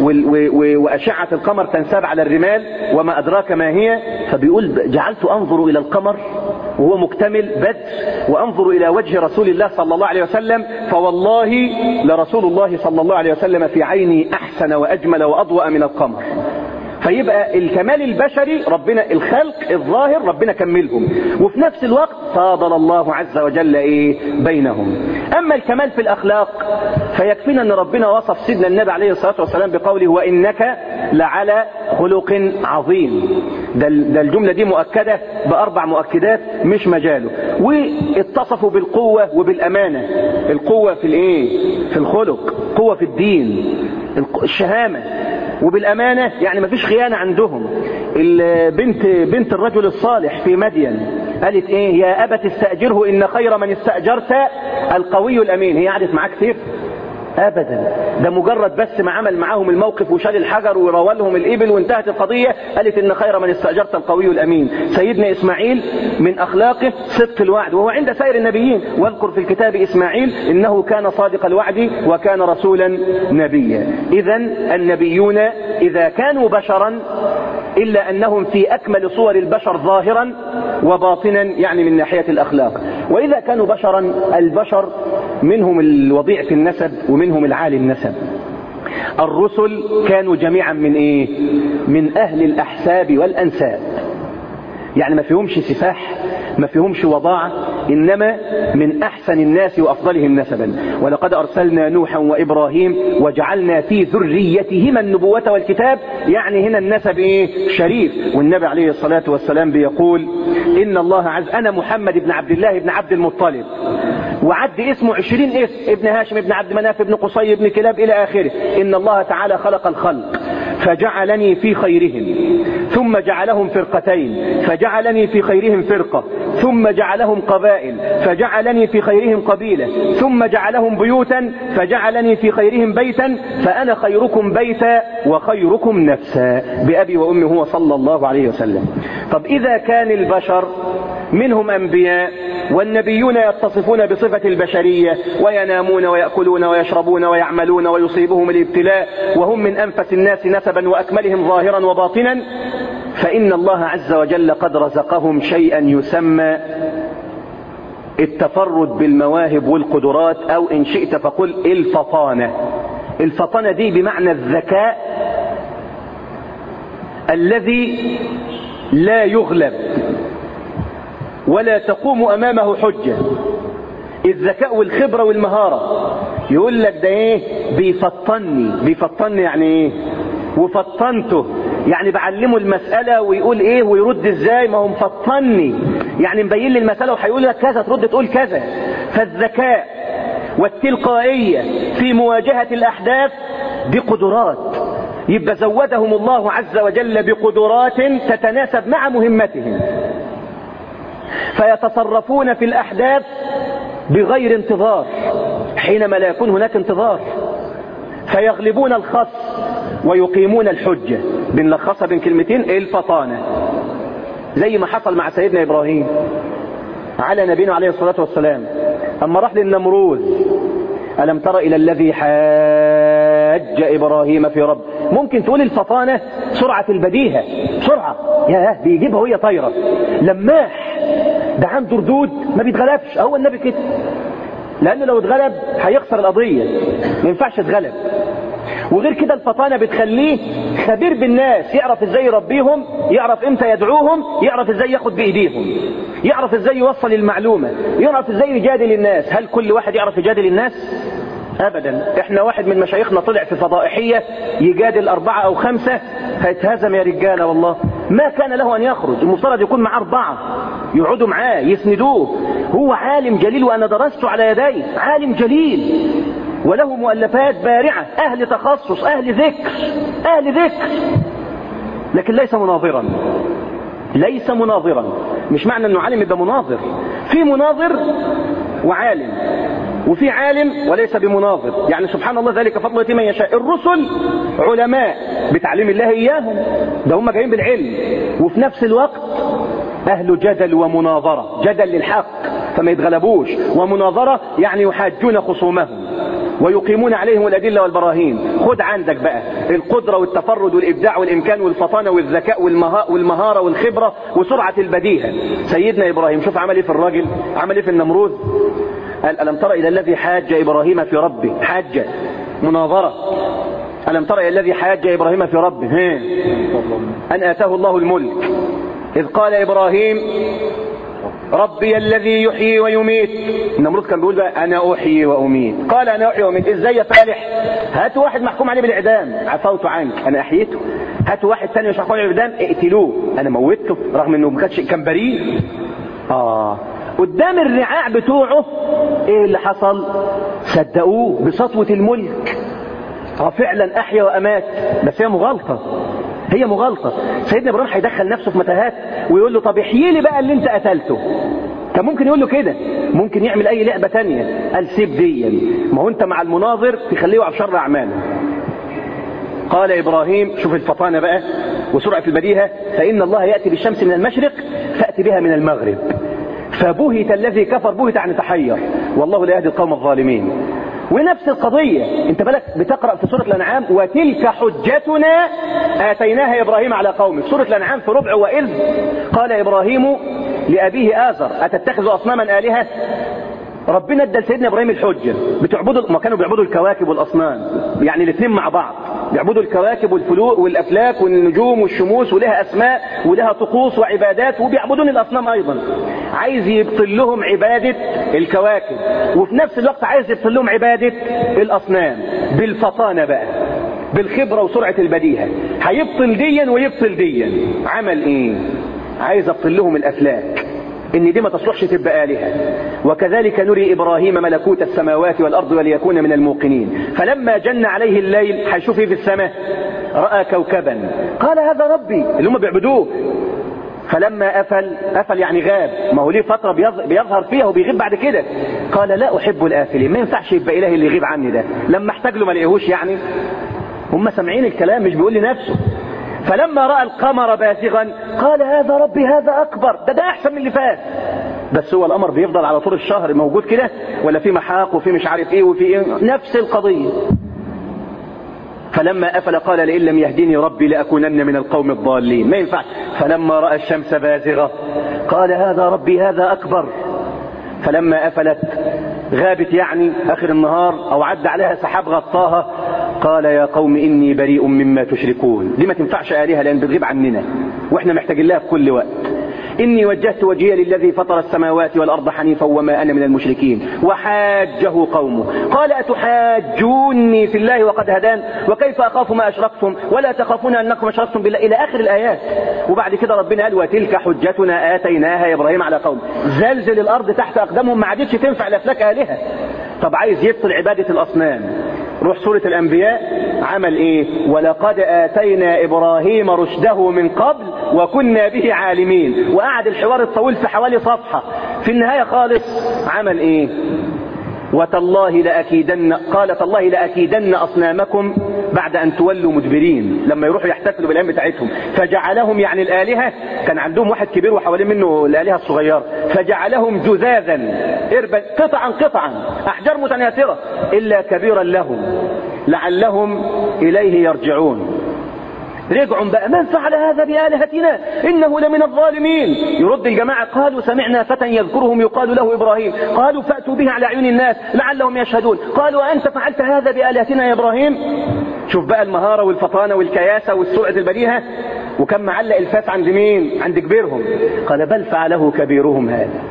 واشعة القمر تنساب على الرمال وما ادراك ما هي فبيقول جعلت انظر الى القمر وهو مكتمل بدر وانظر الى وجه رسول الله صلى الله عليه وسلم فوالله لرسول الله صلى الله عليه وسلم في عيني احسن واجمل واضوأ من القمر فيبقى الكمال البشري ربنا الخلق الظاهر ربنا كملهم وفي نفس الوقت فاضل الله عز وجل ايه بينهم اما الكمال في الاخلاق فيكفينا ان ربنا وصف سيدنا النبي عليه الصلاه والسلام بقوله وانك لعلى خلق عظيم ده, ده الجمله دي مؤكده باربع مؤكدات مش مجاله واتصفوا بالقوه وبالامانه القوه في الايه في الخلق قوه في الدين الشهامه وبالأمانة يعني ما فيش خيانة عندهم البنت بنت الرجل الصالح في مدين قالت ايه يا أبت استأجره إن خير من استأجرت القوي الأمين هي قعدت معاه كتير ابدا ده مجرد بس ما عمل معاهم الموقف وشال الحجر وروالهم الابل وانتهت القضيه قالت ان خير من استاجرت القوي الامين سيدنا اسماعيل من اخلاقه صدق الوعد وهو عند سائر النبيين واذكر في الكتاب اسماعيل انه كان صادق الوعد وكان رسولا نبيا اذا النبيون اذا كانوا بشرا الا انهم في اكمل صور البشر ظاهرا وباطنا يعني من ناحيه الاخلاق واذا كانوا بشرا البشر منهم الوضيع في النسب ومنهم العالي النسب الرسل كانوا جميعا من ايه من اهل الاحساب والانساب يعني ما فيهمش سفاح ما فيهمش وضاعة إنما من أحسن الناس وأفضلهم نسبا ولقد أرسلنا نوحا وإبراهيم وجعلنا في ذريتهما النبوة والكتاب يعني هنا النسب إيه شريف والنبي عليه الصلاة والسلام بيقول إن الله عز أنا محمد بن عبد الله بن عبد المطلب وعد اسمه عشرين اسم ابن هاشم ابن عبد مناف ابن قصي ابن كلاب إلى آخره إن الله تعالى خلق الخلق فجعلني في خيرهم ثم جعلهم فرقتين فجعلني في خيرهم فرقة ثم جعلهم قبائل فجعلني في خيرهم قبيلة ثم جعلهم بيوتا فجعلني في خيرهم بيتا فأنا خيركم بيتا وخيركم نفسا بأبي وأمي هو صلى الله عليه وسلم طب إذا كان البشر منهم أنبياء والنبيون يتصفون بصفة البشرية وينامون ويأكلون ويشربون ويعملون ويصيبهم الابتلاء وهم من أنفس الناس نسبا وأكملهم ظاهرا وباطنا فإن الله عز وجل قد رزقهم شيئا يسمى التفرد بالمواهب والقدرات أو إن شئت فقل الفطانة الفطانة دي بمعنى الذكاء الذي لا يغلب ولا تقوم أمامه حجة الذكاء والخبرة والمهارة يقول لك ده ايه بيفطني بيفطني يعني ايه وفطنته يعني بعلمه المسألة ويقول ايه ويرد ازاي ما هو مفطني يعني مبين لي المسألة وهيقول لك كذا ترد تقول كذا فالذكاء والتلقائية في مواجهة الأحداث دي قدرات يبقى زودهم الله عز وجل بقدرات تتناسب مع مهمتهم فيتصرفون في الأحداث بغير انتظار حينما لا يكون هناك انتظار فيغلبون الخص ويقيمون الحجة بنلخصها بين كلمتين الفطانة زي ما حصل مع سيدنا إبراهيم على نبينا عليه الصلاة والسلام أما راح للنمروذ ألم تر إلى الذي حاج إبراهيم في رب ممكن تقول الفطانة سرعة البديهة سرعة يا بيجيبها وهي طايرة لماح ده عنده ردود ما بيتغلبش هو النبي كده لأنه لو اتغلب هيخسر القضية ما ينفعش اتغلب وغير كده الفطانة بتخليه خبير بالناس يعرف ازاي يربيهم يعرف امتى يدعوهم يعرف ازاي ياخد بايديهم يعرف ازاي يوصل المعلومة يعرف ازاي يجادل الناس هل كل واحد يعرف يجادل الناس ابدا احنا واحد من مشايخنا طلع في فضائحية يجادل اربعة او خمسة فيتهزم يا رجالة والله ما كان له ان يخرج المفترض يكون معاه اربعة يقعدوا معاه يسندوه هو عالم جليل وانا درست على يديه عالم جليل وله مؤلفات بارعة أهل تخصص أهل ذكر أهل ذكر لكن ليس مناظرا ليس مناظرا مش معنى انه عالم يبقى مناظر في مناظر وعالم وفي عالم وليس بمناظر يعني سبحان الله ذلك فضل من يشاء الرسل علماء بتعليم الله إياهم ده هم جايين بالعلم وفي نفس الوقت أهل جدل ومناظرة جدل للحق فما يتغلبوش ومناظرة يعني يحاجون خصومهم ويقيمون عليهم الأدلة والبراهين خد عندك بقى القدرة والتفرد والإبداع والإمكان والفطانة والذكاء والمهارة والخبرة وسرعة البديهة سيدنا إبراهيم شوف عمل إيه في الراجل عمل إيه في النمرود قال ألم تر إلى الذي حاج إبراهيم في ربه حاج مناظرة ألم تر إلى الذي حاج إبراهيم في ربه ها. أن آتاه الله الملك إذ قال إبراهيم ربي الذي يحيي ويميت النمرود كان بيقول بقى أنا أحيي وأميت قال أنا أحيي وأميت إزاي يا فالح هات واحد محكوم عليه بالإعدام عفوت عنك أنا أحييته هات واحد ثاني مش محكوم عليه بالإعدام اقتلوه أنا موتته رغم إنه ما كانش كان بريء آه قدام الرعاع بتوعه ايه اللي حصل صدقوه بسطوة الملك اه فعلا احيا وامات بس هي مغالطة هي مغالطة سيدنا ابراهيم هيدخل نفسه في متاهات ويقول له طب احيي لي بقى اللي انت قتلته كان ممكن يقول له كده ممكن يعمل اي لعبة تانية قال سيب ديا ما هو انت مع المناظر تخليه يقع في شر اعماله قال ابراهيم شوف الفطانة بقى وسرعة البديهة فان الله يأتي بالشمس من المشرق فأتي بها من المغرب فبهت الذي كفر بهت عن تحير والله لا يهدي القوم الظالمين ونفس القضية انت بالك بتقرأ في سورة الأنعام وتلك حجتنا آتيناها إبراهيم على قومه سورة الأنعام في ربع وإذ قال إبراهيم لأبيه آزر أتتخذ أصناما آلهة ربنا ادى لسيدنا ابراهيم الحجه بتعبدوا ما كانوا بيعبدوا الكواكب والاصنام يعني الاثنين مع بعض بيعبدوا الكواكب والفلوق والافلاك والنجوم والشموس ولها اسماء ولها طقوس وعبادات وبيعبدون الاصنام ايضا عايز يبطل لهم عباده الكواكب وفي نفس الوقت عايز يبطل لهم عباده الاصنام بالفطانه بقى بالخبره وسرعه البديهه هيبطل ديا ويبطل ديا عمل ايه عايز ابطل لهم الافلاك ان دي ما تصلحش تبقى آلهة وكذلك نري إبراهيم ملكوت السماوات والأرض وليكون من الموقنين فلما جن عليه الليل هيشوف ايه في السماء رأى كوكبا قال هذا ربي اللي هم بيعبدوه فلما أفل أفل يعني غاب ما هو ليه فترة بيظهر فيها وبيغيب بعد كده قال لا أحب الآفلين ما ينفعش يبقى إلهي اللي يغيب عني ده لما احتاج له ما لقيهوش يعني هم سامعين الكلام مش بيقول لنفسه فلما رأى القمر بازغا قال هذا ربي هذا أكبر ده ده أحسن من اللي فات بس هو القمر بيفضل على طول الشهر موجود كده ولا في محاق وفي مش عارف ايه وفي ايه نفس القضية فلما أفل قال لئن لم يهديني ربي لأكونن من القوم الضالين ما ينفع فلما رأى الشمس بازغة قال هذا ربي هذا أكبر فلما أفلت غابت يعني آخر النهار أو عد عليها سحاب غطاها قال يا قوم إني بريء مما تشركون دي ما تنفعش آلهة لأن بتغيب عننا وإحنا محتاجين لها في كل وقت إني وجهت وجهي للذي فطر السماوات والأرض حنيفا وما أنا من المشركين وحاجه قومه قال أتحاجوني في الله وقد هدان وكيف أخاف ما أشركتم ولا تخافون أنكم أشركتم بالله إلى آخر الآيات وبعد كده ربنا قال وتلك حجتنا آتيناها إبراهيم على قوم زلزل الأرض تحت أقدامهم ما عادتش تنفع الأفلاك آلهة طب عايز يبطل عبادة الأصنام روح سورة الأنبياء عمل إيه ولقد آتينا إبراهيم رشده من قبل وكنا به عالمين وقعد الحوار الطويل في حوالي صفحة في النهاية خالص عمل إيه وتالله لأكيدن قال تالله لأكيدن أصنامكم بعد أن تولوا مدبرين لما يروحوا يحتفلوا بالأيام بتاعتهم فجعلهم يعني الآلهة كان عندهم واحد كبير وحوالين منه الآلهة الصغيرة فجعلهم جذاذا إربا قطعا قطعا أحجار متناثرة إلا كبيرا لهم لعلهم إليه يرجعون رجعوا بقى من فعل هذا بآلهتنا إنه لمن الظالمين يرد الجماعة قالوا سمعنا فتى يذكرهم يقال له إبراهيم قالوا فأتوا به على عيون الناس لعلهم يشهدون قالوا أنت فعلت هذا بآلهتنا يا إبراهيم شوف بقى المهارة والفطانة والكياسة والسرعة البديهة وكم معلق الفات عند مين عند كبيرهم قال بل فعله كبيرهم هذا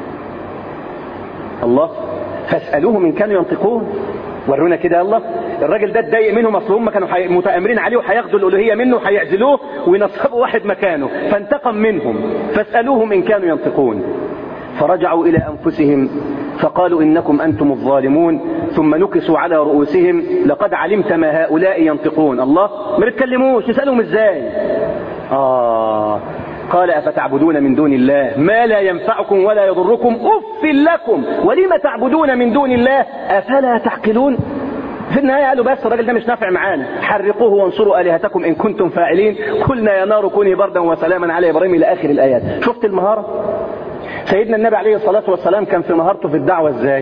الله فاسألوهم إن كانوا ينطقون ورونا كده الله الراجل ده اتضايق منهم اصل هم كانوا حي... متآمرين عليه وهياخدوا الالوهيه منه وهيعزلوه وينصبوا واحد مكانه فانتقم منهم فاسالوهم ان كانوا ينطقون فرجعوا الى انفسهم فقالوا انكم انتم الظالمون ثم نكسوا على رؤوسهم لقد علمت ما هؤلاء ينطقون الله ما بيتكلموش نسالهم ازاي آه قال أفتعبدون من دون الله ما لا ينفعكم ولا يضركم أف لكم ولم تعبدون من دون الله أفلا تعقلون في النهاية قالوا بس الراجل ده مش نافع معانا حرقوه وانصروا آلهتكم إن كنتم فاعلين قلنا يا نار كوني بردا وسلاما على إبراهيم إلى آخر الآيات شفت المهارة سيدنا النبي عليه الصلاة والسلام كان في مهارته في الدعوة ازاي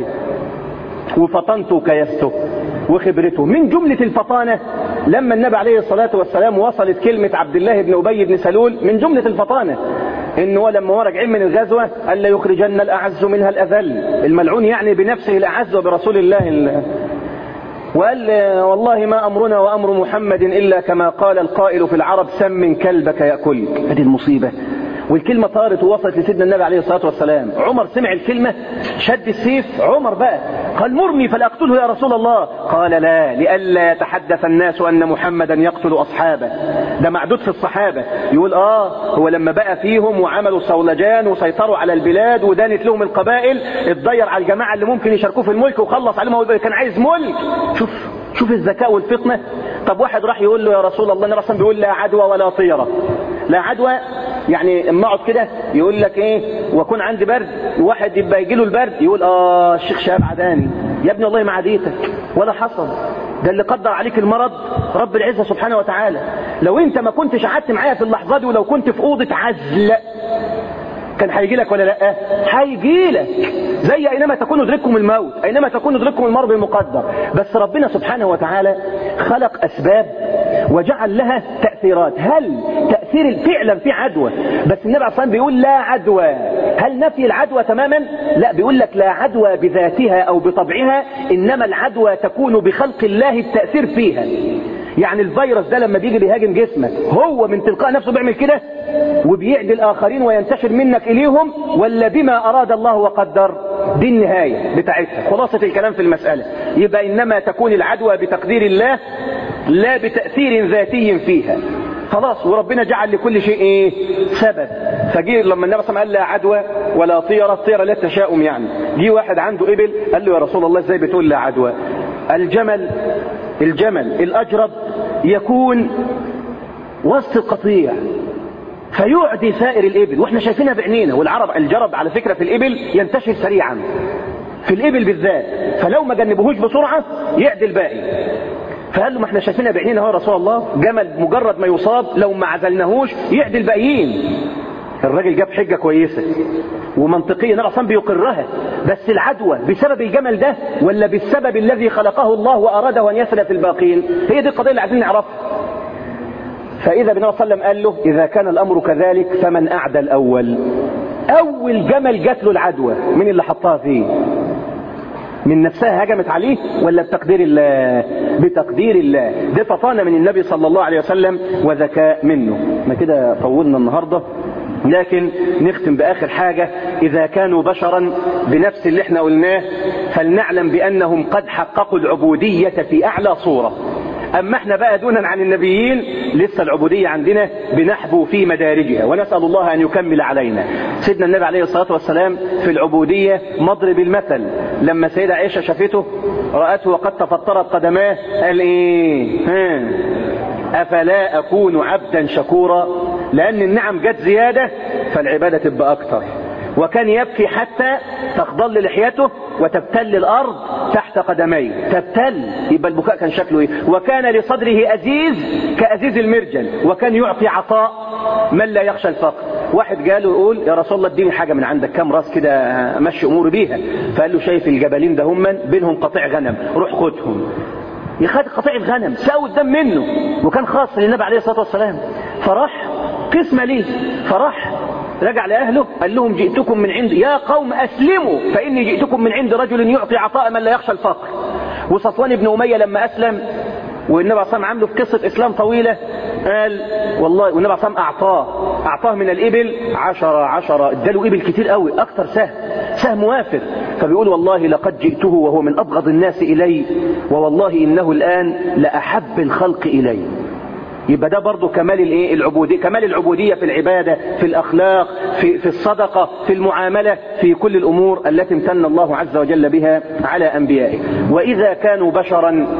وفطنته وكيسته وخبرته من جملة الفطانة لما النبي عليه الصلاة والسلام وصلت كلمة عبد الله بن أبي بن سلول من جملة الفطانة إنه لما هو راجعين من الغزوة قال لا يخرجن الأعز منها الأذل الملعون يعني بنفسه الأعز وبرسول الله وقال والله ما أمرنا وأمر محمد إلا كما قال القائل في العرب سم كلبك يأكلك هذه المصيبة والكلمة طارت ووصلت لسيدنا النبي عليه الصلاة والسلام عمر سمع الكلمة شد السيف عمر بقى قال مرني فلأقتله يا رسول الله قال لا لئلا يتحدث الناس أن محمدا يقتل أصحابه ده معدود في الصحابة يقول آه هو لما بقى فيهم وعملوا صولجان وسيطروا على البلاد ودانت لهم القبائل اتضير على الجماعة اللي ممكن يشاركوه في الملك وخلص عليهم هو كان عايز ملك شوف شوف الذكاء والفطنة طب واحد راح يقول له يا رسول الله النبي صلى بيقول لا عدوى ولا طيرة لا عدوى يعني اما اقعد كده يقول لك ايه واكون عندي برد واحد يبقى يجي له البرد يقول اه الشيخ شهاب عداني يا ابني والله ما عديتك ولا حصل ده اللي قدر عليك المرض رب العزة سبحانه وتعالى لو انت ما كنتش قعدت معايا في اللحظة دي ولو كنت في اوضة عزل كان هيجي لك ولا لا هيجي لك زي اينما تكون يدرككم الموت اينما تكون يدرككم المرض المقدر بس ربنا سبحانه وتعالى خلق اسباب وجعل لها تاثيرات هل تاثير فعلا في عدوى بس النبي عليه الصلاه بيقول لا عدوى هل نفي العدوى تماما لا بيقول لك لا عدوى بذاتها او بطبعها انما العدوى تكون بخلق الله التاثير فيها يعني الفيروس ده لما بيجي بيهاجم جسمك هو من تلقاء نفسه بيعمل كده وبيعدي الآخرين وينتشر منك إليهم ولا بما أراد الله وقدر دي النهاية بتاعتها خلاصة الكلام في المسألة يبقى إنما تكون العدوى بتقدير الله لا بتأثير ذاتي فيها خلاص وربنا جعل لكل شيء ايه سبب فجي لما النبي صلى الله عليه وسلم قال لا عدوى ولا طيرة طيرة لا تشاؤم يعني جه واحد عنده ابل قال له يا رسول الله ازاي بتقول لا عدوى الجمل الجمل الأجرب يكون وسط القطيع فيعدي سائر الإبل وإحنا شايفينها بعينينا والعرب الجرب على فكرة في الإبل ينتشر سريعا في الإبل بالذات فلو ما جنبوهوش بسرعة يعدي الباقي فقال له ما احنا شايفينها بعينينا اهو يا رسول الله جمل مجرد ما يصاب لو ما عزلناهوش يعدي الباقيين الراجل جاب حجة كويسة ومنطقية نبع صنب بيقرها بس العدوى بسبب الجمل ده ولا بالسبب الذي خلقه الله وأراده أن يسل في الباقين هي دي القضية اللي عايزين نعرفها فإذا النبي صلى الله عليه وسلم قال له إذا كان الأمر كذلك فمن أعدى الأول أول جمل جات له العدوى من اللي حطها فيه من نفسها هجمت عليه ولا بتقدير الله بتقدير الله دي فطانة من النبي صلى الله عليه وسلم وذكاء منه ما كده طولنا النهاردة لكن نختم بآخر حاجة إذا كانوا بشرا بنفس اللي احنا قلناه فلنعلم بأنهم قد حققوا العبودية في أعلى صورة أما احنا بقى دونا عن النبيين لسه العبودية عندنا بنحبو في مدارجها ونسأل الله أن يكمل علينا سيدنا النبي عليه الصلاة والسلام في العبودية مضرب المثل لما سيدة عائشة شافته رأته وقد تفطرت قدماه قال ايه ها أفلا أكون عبدا شكورا لأن النعم جت زيادة فالعبادة تبقى أكتر وكان يبكي حتى تخضل لحيته وتبتل الأرض تحت قدميه تبتل يبقى البكاء كان شكله ايه وكان لصدره أزيز كأزيز المرجل وكان يعطي عطاء من لا يخشى الفقر واحد قال له يقول يا رسول الله اديني حاجة من عندك كام راس كده امشي اموري بيها فقال له شايف الجبلين ده هم بينهم قطيع غنم روح خدهم يخد قطيع الغنم ساوي الدم منه وكان خاص للنبي عليه الصلاة والسلام فراح قسمة ليه فراح رجع لأهله قال لهم جئتكم من عند يا قوم أسلموا فإني جئتكم من عند رجل يعطي عطاء من لا يخشى الفقر وصفوان بن أمية لما أسلم والنبي عليه الصلاة عامله في قصة إسلام طويلة قال والله والنبي عليه الصلاة أعطاه أعطاه من الإبل عشرة عشرة اداله إبل كتير قوي أكثر سهم سهم وافر فبيقول والله لقد جئته وهو من أبغض الناس إلي ووالله إنه الآن لأحب الخلق إلي يبقى ده برضه كمال الايه العبوديه كمال العبوديه في العباده في الاخلاق في في الصدقه في المعامله في كل الامور التي امتن الله عز وجل بها على انبيائه واذا كانوا بشرا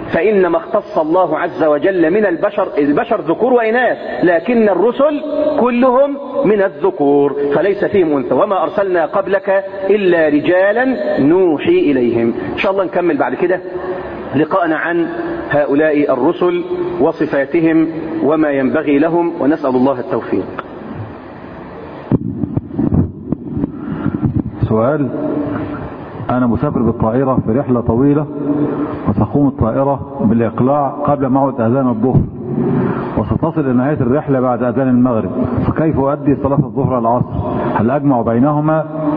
فإنما اختص الله عز وجل من البشر البشر ذكور وإناث لكن الرسل كلهم من الذكور فليس فيهم أنثى وما أرسلنا قبلك إلا رجالا نوحي إليهم إن شاء الله نكمل بعد كده لقاءنا عن هؤلاء الرسل وصفاتهم وما ينبغي لهم ونسأل الله التوفيق سؤال أنا مسافر بالطائرة في رحلة طويلة وتقوم الطائرة بالإقلاع قبل موعد أذان الظهر وستصل إلى نهاية الرحلة بعد أذان المغرب فكيف أؤدي صلاة الظهر العصر هل أجمع بينهما